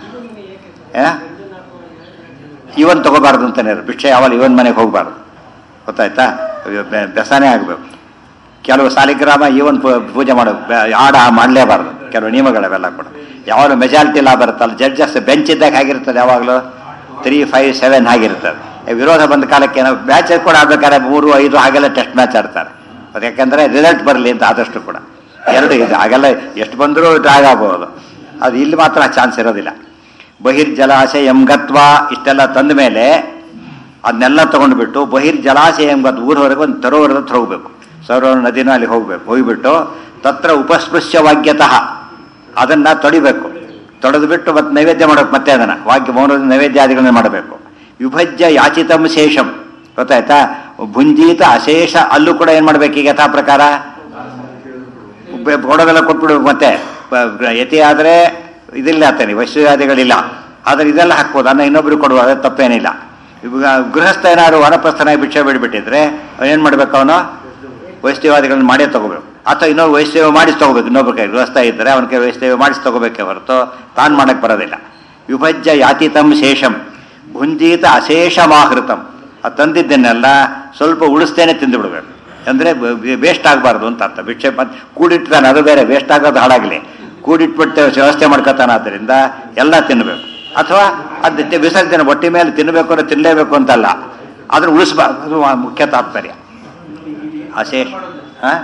ಇವನ್ ತಗೋಬಾರ್ದು ಅಂತಾನೆ ಇರು. ಭಿಕ್ಷೆ ಯಾವಾಗ ಇವನ್ ಮನೆಗೆ ಹೋಗಬಾರ್ದು ಗೊತ್ತಾಯ್ತಾ ಇವ್ ಬೆ- ಬೆಸನೇ ಆಗಬೇಕು ಕೆಲವು ಸಾಲಿಗ್ರಾಮ ಇವನ್ ಪೂ- ಪೂಜೆ ಮಾಡೋ ಆಡ ಮಾಡಲೇಬಾರ್ದು ಕೆಲವು ನಿಯಮಗಳವೆಲ್ಲ ಕೂಡ ಯಾವಾಗಲೂ ಮೆಜಾರಿಟಿ ಲಾ ಬರುತ್ತಲ್ಲ ಜಡ್ಜಸ್ ಬೆಂಚ್ ಇದ್ದಾಗ ಆಗಿರ್ತದೆ ಯಾವಾಗಲೂ ತ್ರೀ ಫೈವ್ ಸೆವೆನ್ ಆಗಿರ್ತದೆ ಈ ವಿರೋಧ ಬಂದ ಕಾಲಕ್ಕೆ ಏನೋ ಮ್ಯಾಚ್ ಕೂಡ ಆಡ್ಬೇಕಾದ್ರೆ ಮೂರು ಐದು ಹಾಗೆಲ್ಲ ಟೆಸ್ಟ್ ಮ್ಯಾಚ್ ಆಡ್ತಾರೆ ಅದು ಯಾಕಂದ್ರೆ ರಿಸಲ್ಟ್ ಬರಲಿ ಅಂತ ಆದಷ್ಟು ಕೂಡ ಎರಡು ಇದು ಹಾಗೆಲ್ಲ ಎಷ್ಟು ಬಂದರೂ ಡ್ರಾಗ್ ಆಗ್ಬೋದು ಅದು ಇಲ್ಲಿ ಮಾತ್ರ ಚಾನ್ಸ್ ಇರೋದಿಲ್ಲ ಬಹಿರ್ಜಲಾಶಯಂ ಗತ್ವಾ ಇಷ್ಟೆಲ್ಲ ತಂದ ಮೇಲೆ ಅದನ್ನೆಲ್ಲ ತಗೊಂಡ್ಬಿಟ್ಟು ಬಹಿರ್ ಜಲಾಶಯಂ ಗತ್ ಊರವರೆಗೆ ಒಂದು ತರೋವರೆಗೆ ಹತ್ರ ಹೋಗ್ಬೇಕು ಸರೋವರ ನದಿನ ಅಲ್ಲಿ ಹೋಗ್ಬೇಕು ಹೋಗ್ಬಿಟ್ಟು ತತ್ರ ಉಪಸ್ಪೃಶ್ಯ ವಾಗ್ಯತಃ ಅದನ್ನ ತೊಡಿಬೇಕು ತೊಡೆದು ಬಿಟ್ಟು ಮತ್ತೆ ನೈವೇದ್ಯ ಮಾಡಬೇಕು ಮತ್ತೆ ಅದನ್ನ ವಾಕ್ಯ ಮೌನದ ನೈವೇದ್ಯಾದಿಗಳನ್ನ ಮಾಡಬೇಕು ವಿಭಜ್ಯ ಯಾಚಿತಂ ಶೇಷಂ ಗೊತ್ತಾಯ್ತಾ ಭುಂಜೀತ ಅಶೇಷ ಅಲ್ಲೂ ಕೂಡ ಏನ್ ಮಾಡ್ಬೇಕು ಈಗ ಯಥಾ ಪ್ರಕಾರ ಬೆ- ಕೊಡೋದೆಲ್ಲ ಕೊಟ್ಬಿಡ್ಬೇಕು ಮತ್ತೆ ಬ- ಯತಿ ಆದರೆ ಇದಿಲ್ಲ ಅಂತಾನೆ ವೈಶ್ಯಾದಿಗಳಿಲ್ಲ ಆದರೆ ಇದೆಲ್ಲ ಹಾಕ್ಬೋದು ಅನ್ನ ಇನ್ನೊಬ್ರಿಗೆ ಕೊಡುವ ಅದೇ ತಪ್ಪೇನಿಲ್ಲ ಇವಾಗ ಗೃಹಸ್ಥ ಏನಾದ್ರು ವನಪ್ರಸ್ಥನಾಗಿ ಭಿಕ್ಷೆ ಬಿಡ್ಬಿಟ್ಟಿದ್ರೆ ಏನು ಮಾಡ್ಬೇಕು ಅವನು ವೈಷ್ಣವಾದಿಗಳನ್ನ ಮಾಡೇ ತಗೋಬೇಕು ಅಥವಾ ಇನ್ನೊಬ್ಬ ವೈಷ್ಣವ ಮಾಡಿಸಿ ತಗೋಬೇಕು ಇನ್ನೊಬ್ಬರ ಕೈ ಗೃಹಸ್ಥ ಇದ್ದರೆ ಅವನ ಕೈ ವೈಷ್ಣವ ಮಾಡಿಸಿ ತಗೋಬೇಕೇ ಹೊರತು ತಾನು ಮಾಡಕ್ಕೆ ಬರೋದಿಲ್ಲ ವಿಭಜ್ಯ ಯಾತಿತಂ ಶೇಷಂ ಭುಂಜೀತ ಅಶೇಷ ಮಾಹೃತಂ ಅದು ತಂದಿದ್ದನ್ನೆಲ್ಲ ಸ್ವಲ್ಪ ಉಳಿಸ್ತೇನೆ ತಿಂದು ಬಿಡಬೇಕು ಅಂದರೆ ವೇಸ್ಟ್ ಆಗಬಾರ್ದು ಅಂತ ಅರ್ಥ ಭಿಕ್ಷೆ ಮತ್ತೆ ಕೂಡಿಟ್ತಾನೆ ಅದು ಬೇರೆ ವೇಸ್ಟ್ ಆಗೋದು ಹಾಳಾಗಲಿ ಕೂಡಿಟ್ಬಿಟ್ಟು ವ್ಯವಸ್ಥೆ ಮಾಡ್ಕೊತಾನೆ ಆದ್ದರಿಂದ ಎಲ್ಲ ತಿನ್ನಬೇಕು ಅಥವಾ ಅದು ವಿಸರ್ಜನೆ ಹೊಟ್ಟೆ ಮೇಲೆ ತಿನ್ನಬೇಕು ಅಂದ್ರೆ ತಿನ್ನಲೇಬೇಕು ಅಂತಲ್ಲ ಅದನ್ನು ಉಳಿಸ್ಬಾರ್ದು ಅದು ಮುಖ್ಯ ತಾತ್ಪರ್ಯ ಅಶೇಷ ಹಾಂ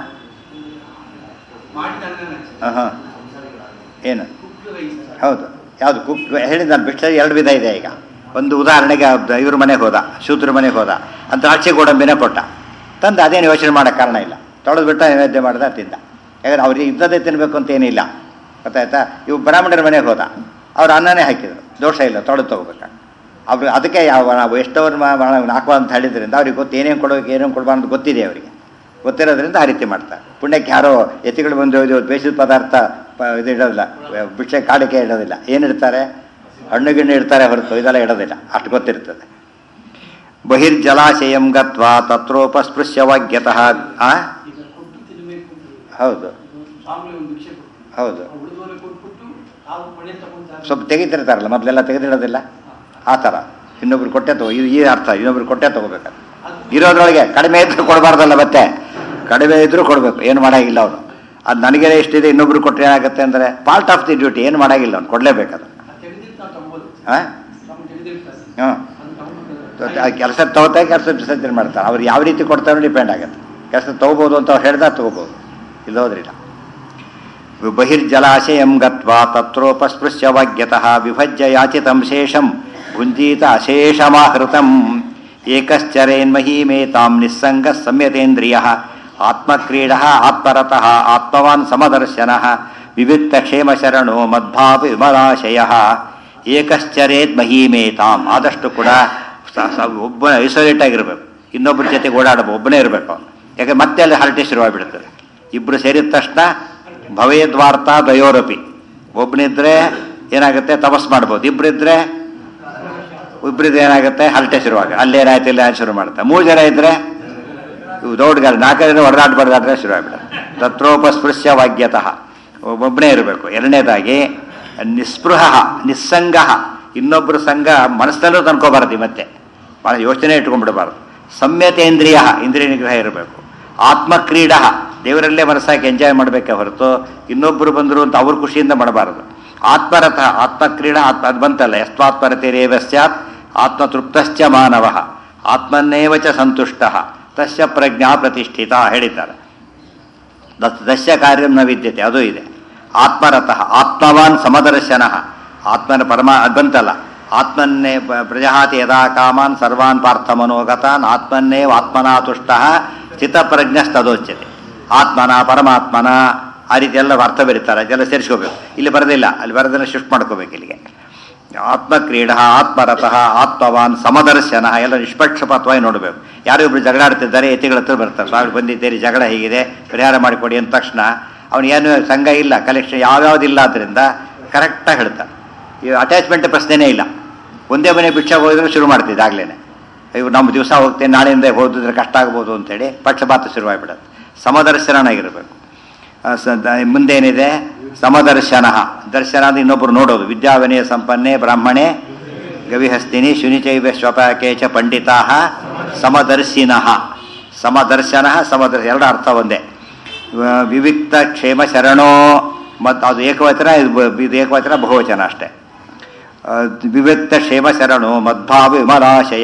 ಹಾಂ ಹಾಂ ಏನು ಹೌದು ಯಾವುದು ಕುಕ್ ಹೇಳಿದ ನಾನು ಬಿಟ್ಟರೆ ಎರಡು ವಿಧ ಇದೆ ಈಗ ಒಂದು ಉದಾಹರಣೆಗೆ ಇವ್ರ ಮನೆಗೆ ಹೋದ ಶೂದ್ರ ಮನೆಗೆ ಹೋದ ಅಂತ ಆಚೆ ಗೋಡಂಬಿನೇ ಕೊಟ್ಟ ತಂದು ಅದೇನು ಯೋಚನೆ ಮಾಡೋಕ್ಕೆ ಕಾರಣ ಇಲ್ಲ ತೊಳೆದು ಬಿಟ್ಟ ನೈವೇದ್ಯ ಮಾಡ್ದ ತಿಂದ ಯಾಕಂದ್ರೆ ಅವ್ರಿಗೆ ಇದ್ದದೇ ತಿನ್ನಬೇಕು ಅಂತ ಏನಿಲ್ಲ ಗೊತ್ತಾಯ್ತಾ ಇವು ಬ್ರಾಹ್ಮಣರ ಮನೆಗೆ ಹೋದ ಅವ್ರು ಅನ್ನನೇ ಹಾಕಿದ್ರು ದೋಷ ಇಲ್ಲ ತೊಳೆದು ತಗೋಬೇಕು ಅವ್ರು ಅದಕ್ಕೆ ಯಾವ ನಾವು ಎಷ್ಟವ್ರು ಹಾಕುವ ಅಂತ ಹೇಳಿದ್ರಿಂದ ಅವ್ರಿಗೆ ಗೊತ್ತು ಏನೇನು ಕೊಡಬೇಕು ಏನೇನು ಕೊಡಬಾರ್ದು ಅಂತ ಗೊತ್ತಿದೆ ಅವರಿಗೆ ಗೊತ್ತಿರೋದ್ರಿಂದ ಆ ರೀತಿ ಮಾಡ್ತಾರೆ ಪುಣ್ಯಕ್ಕೆ ಯಾರೋ ಎತ್ತಿಗಳು ಬಂದು ಇದು ಬೇಯಿಸಿದ ಪದಾರ್ಥ ಪ- ಇದು ಇಡೋದಿಲ್ಲ ಭಿಕ್ಷೆ ಕಾಡಿಕೆ ಇಡೋದಿಲ್ಲ ಏನಿಡ್ತಾರೆ ಹಣ್ಣು ಗಿಣ್ಣು ಇಡ್ತಾರೆ ಹೊರತು ಇದೆಲ್ಲ ಇಡೋದಿಲ್ಲ ಅಷ್ಟು ಗೊತ್ತಿರ್ತದೆ ಬಹಿರ್ಜಲಾಶಯಂ ಗತ್ವಾ ತತ್ರೋಪಸ್ಪೃಶ್ಯ ವಾಗ್ಯತಃ ಆ ಈಗ ಕೊಟ್ಟು ತಿನ್ನಬೇಕು ಅಂತ ಹೌದು ಸ್ವಾಮಿ ಒಂದು ಭಿಕ್ಷೆ ಕೊಟ್ಟು ಹೌದು ಉಳಿದವರೆ ಕೊಟ್ಬಿಟ್ಟು ತಾವು ಮನೆ ತಗೊಂತಾರೆ ಸ್ವಲ್ಪ ತೆಗಿತಿರ್ತಾರಲ್ಲ ಮೊದಲೆಲ್ಲ ತೆಗೆದಿಡೋದಿಲ್ಲ ಆ ಥರ ಇನ್ನೊಬ್ರು ಕೊಟ್ಟೆ ತಗೋ ಇದು ಈ ಅರ್ಥ ಇನ್ನೊಬ್ರು ಕೊಟ್ಟೆ ತಗೋಬೇಕು ಇರೋದ್ರೊಳಗೆ ಕಡಿಮೆ ಇದ್ರೂ ಕೊಡಬಾರ್ದಲ್ಲ ಮತ್ತೆ ಕಡಿಮೆ ಇದ್ರೂ ಕೊಡಬೇಕು ಏನು ಮಾಡಾಗಿಲ್ಲ ಅವನು ಅದು ನನಗೆ ಎಷ್ಟಿದೆ ಇನ್ನೊಬ್ರು ಕೊಟ್ಟರೆ ಏನಾಗುತ್ತೆ ಅಂದರೆ ಪಾರ್ಟ್ ಆಫ್ ದಿ ಡ್ಯೂಟಿ ಏನು ಮಾಡಾಗಿಲ್ಲ ಅವ್ನು ಕೊಡಲೇಬೇಕು ಅದು ತೆಗೆದಿದ್ದು ನಾವು ತಗೋಬೋದು ಹಾಂ ನಾವು ತೆಗೆದಿರ್ತಾರೆ ಹಾಂ ಅದನ್ನ ತಗೊಂಡು ಕೆಲಸ ತಗೋತಾರೆ ಕೆಲಸ ವಿಸರ್ಜನೆ ಮಾಡ್ತಾರೆ ಅವ್ರು ಯಾವ ರೀತಿ ಕೊಡ್ತಾರೋ ಡಿಪೆಂಡ್ ಆಗುತ್ತೆ ಕೆಲಸ ತಗೋಬೋದು ಅಂತ ಅವ್ರು ಹೇಳ್ದಾಗ ತಗೋಬೋದು ಇಲ್ಲೋದ್ರಿಲ್ಲ ಬಹಿರ್ಜಲಾಶಯಂ ಗತ್ವಾ ತತ್ರೋಪಸ್ಪೃಶ್ಯ ವಾಗ್ಯತಃ ವಿಭಜ್ಯ ಯಾಚಿತಂ ಶೇಷಂ ಭುಂಜೀತ ಅಶೇಷಮಾಹೃತಂ ಏಕಶ್ಚರೇನ್ಮಹೀಮೇತಾಂ ನಿಸ್ಸಂಗ ಸಂಯತೇಂದ್ರಿಯ ಆತ್ಮಕ್ರೀಡ ಆತ್ಮರತಃ ಆತ್ಮವಾನ್ ಸಮದರ್ಶನ ವಿವಿಕ್ತ ಕ್ಷೇಮ ಶರಣೋ ಮದ್ಭಾವ ವಿಮಲಾಶಯ ಏಕಶ್ಚರೇತ್ ಮಹೀಮೇತಾಂ ಆದಷ್ಟು ಕೂಡ ಸ- ಸ- ಒಬ್ಬ ಐಸೋಲೇಟ್ ಆಗಿರ್ಬೇಕು ಇನ್ನೊಬ್ಬರ ಜೊತೆಗೆ ಓಡಾಡಬೇಕು ಒಬ್ಬನೇ ಇರಬೇಕು ಅವನು ಯಾಕೆ ಮತ್ತೆ ಅಲ್ಲಿ ಹರಟೆ ಶುರುವಾಗಿಬಿಡ್ತದೆ ಇಬ್ಬರು ಸೇರಿದ ತಕ್ಷಣ ಭವೇದ್ವಾರ್ತಾ ದ್ವಯೋರಪಿ ಒಬ್ಬನಿದ್ರೆ ಏನಾಗುತ್ತೆ ತಪಸ್ ಮಾಡ್ಬೋದು ಇಬ್ಬರಿದ್ರೆ ಇಬ್ಬರಿದ್ರೆ ಏನಾಗುತ್ತೆ ಹರಟೆ ಶುರುವಾಗ ಅಲ್ಲೇನಾಯ್ತು ಇಲ್ಲ ಶುರು ಮಾಡ್ತಾ ಮೂರು ಜನ ಇದ್ರೆ ಇವು ದೊಡ್ಡ ಗಾಡಿ ನಾಲ್ಕು ಜನ ಹೊಡೆದಾಟ ಬಡ್ದಾಟ್ರೆ ಶುರು ಆಗ್ಬಿಡುತ್ತೆ ತತ್ರೋಪಸ್ಪೃಶ್ಯ ವಾಗ್ಯತಃ ಒಬ್ಬನೇ ಇರಬೇಕು ಎರಡನೇದಾಗಿ ನಿಸ್ಪೃಹ ನಿಸ್ಸಂಗ ಇನ್ನೊಬ್ಬರ ಸಂಘ ಮನಸ್ಸಲ್ಲೂ ತಂದ್ಕೋಬಾರ್ದು ಈ ಮತ್ತೆ ಭಾಳ ಯೋಚನೆ ಇಟ್ಕೊಂಡ್ಬಿಡಬಾರ್ದು ಸಂಯತೇಂದ್ರಿಯ ಇಂದ್ರಿಯ ನಿಗ್ರಹ ಇರಬೇಕು ಆತ್ಮಕ್ರೀಡ ದೇವರಲ್ಲೇ ಮನಸ್ಸಾಗಿ ಎಂಜಾಯ್ ಮಾಡಬೇಕೆ ಹೊರತು ಇನ್ನೊಬ್ಬರು ಬಂದರು ಅಂತ ಅವ್ರ ಖುಷಿಯಿಂದ ಮಾಡಬಾರದು ಆತ್ಮರಥ ಆತ್ಮಕ್ರೀಡಾ ಆತ್ಮ ಅದು ಬಂತಲ್ಲ ಯಸ್ವಾತ್ಮರತಿರೇವ ಸ್ಯಾತ್ ಆತ್ಮತೃಪ್ತಶ್ಚ ಮಾನವ ಆತ್ಮನ್ನೇವ ಚ ಸಂತುಷ್ಟ ತಸ್ಯ ಪ್ರಜ್ಞಾ ಪ್ರತಿಷ್ಠಿತ ಹೇಳಿದ್ದಾರೆ ದತ್ ದಶ್ಯ ಕಾರ್ಯಂ ನ ವಿದ್ಯತೆ ಅದು ಇದೆ ಆತ್ಮರತಃ ಆತ್ಮವಾನ್ ಸಮದರ್ಶನ ಆತ್ಮನ ಪರಮ ಅದು ಬಂತಲ್ಲ ಆತ್ಮನ್ನೇ ಪ- ಪ್ರಜಹಾತಿ ಯದಾ ಕಾಮಾನ್ ಸರ್ವಾನ್ ಪಾರ್ಥ ಮನೋಗತಾನ್ ಆತ್ಮನ್ನೇವ ಆತ್ಮನಾ ತುಷ್ಟ ಚಿತ್ತಪ್ರಜ್ಞಸ್ತದೋಚ್ಯತೆ ಆತ್ಮನ ಪರಮಾತ್ಮನ ಆ ರೀತಿ ಎಲ್ಲ ಅರ್ಥ ಬರೀತಾರೆ ಅದೆಲ್ಲ ಸೇರಿಸ್ಕೋಬೇಕು ಇಲ್ಲಿ ಬರೋದಿಲ್ಲ ಅಲ್ಲಿ ಬರೋದನ್ನ ಶಿಫ್ಟ್ ಮಾಡ್ಕೋಬೇಕು ಇಲ್ಲಿಗೆ ಆತ್ಮಕ್ರೀಡ ಆತ್ಮರತಃ ಆತ್ಮವಾನ್ ಸಮದರ್ಶನ ಎಲ್ಲ ನಿಷ್ಪಕ್ಷಪಾತವಾಗಿ ನೋಡಬೇಕು ಯಾರೋ ಇಬ್ರು ಜಗಳ ಆಡ್ತಿದ್ದಾರೆ ಎತ್ತಿಗಳ ಹತ್ರ ಬರ್ತಾರೆ ಸ್ವಾಮಿ ಬಂದಿದ್ದೀರಿ ಜಗಳ ಹೀಗಿದೆ ಪರಿಹಾರ ಮಾಡಿಕೊಡಿ ಅಂದ ತಕ್ಷಣ ಅವನಿಗೇನು ಸಂಘ ಇಲ್ಲ ಕಲೆಕ್ಷನ್ ಯಾವ್ಯಾವ್ದಿಲ್ಲ ಆದ್ದರಿಂದ ಕರೆಕ್ಟಾಗಿ ಹೇಳ್ತಾರೆ ಈ ಅಟ್ಯಾಚ್ಮೆಂಟ್ ಪ್ರಶ್ನೆನೇ ಇಲ್ಲ ಒಂದೇ ಮನೆ ಭಿಕ್ಷಾಗ ಹೋದ್ರೆ ಶುರು ಮಾಡ್ತಿದ್ದೆ ಆಗ್ಲೇನೆ ಇವು ನಮ್ಮ ದಿವಸ ಹೋಗ್ತೇನೆ ನಾಳೆಯಿಂದ ಹೋದಿದ್ರೆ ಕಷ್ಟ ಆಗ್ಬೋದು ಅಂತೇಳಿ ಪಕ್ಷಪಾತ ಶುರುವಾಗಿಬಿಡುತ್ತೆ ಸಮದರ್ಶನಾಗಿರಬೇಕು ಆ, ಸ- ದ- ಮುಂದೇನಿದೆ ಸಮದರ್ಶನ ದರ್ಶನ ಅಂದ್ರೆ ಇನ್ನೊಬ್ರು ನೋಡೋದು ವಿದ್ಯಾವಿನಯ ಸಂಪನ್ನೆ ಬ್ರಾಹ್ಮಣೆ ಗವಿಹಸ್ತಿನಿ ಶುನಿಚೈವ ಶ್ವಪಾಕೆ ಚ ಪಂಡಿತಾ ಸಮದರ್ಶಿನಃ ಸಮದರ್ಶನ ಸಮದರ್ಶ ಎರಡು ಅರ್ಥ ಒಂದೇ ವ- ವಿವಿಕ್ತ ಕ್ಷೇಮ ಶರಣೋ ಮತ್ತು ಅದು ಏಕವಚನ ಇದು ಬ- ಇದು ಏಕವಚನ ಬಹುವಚನ ಅಷ್ಟೇ ಆ, ವಿವಿಕ್ತ ಕ್ಷೇಮ ಶರಣೋ ಮದ್ಭಾವ ವಿಮಲಾಶಯ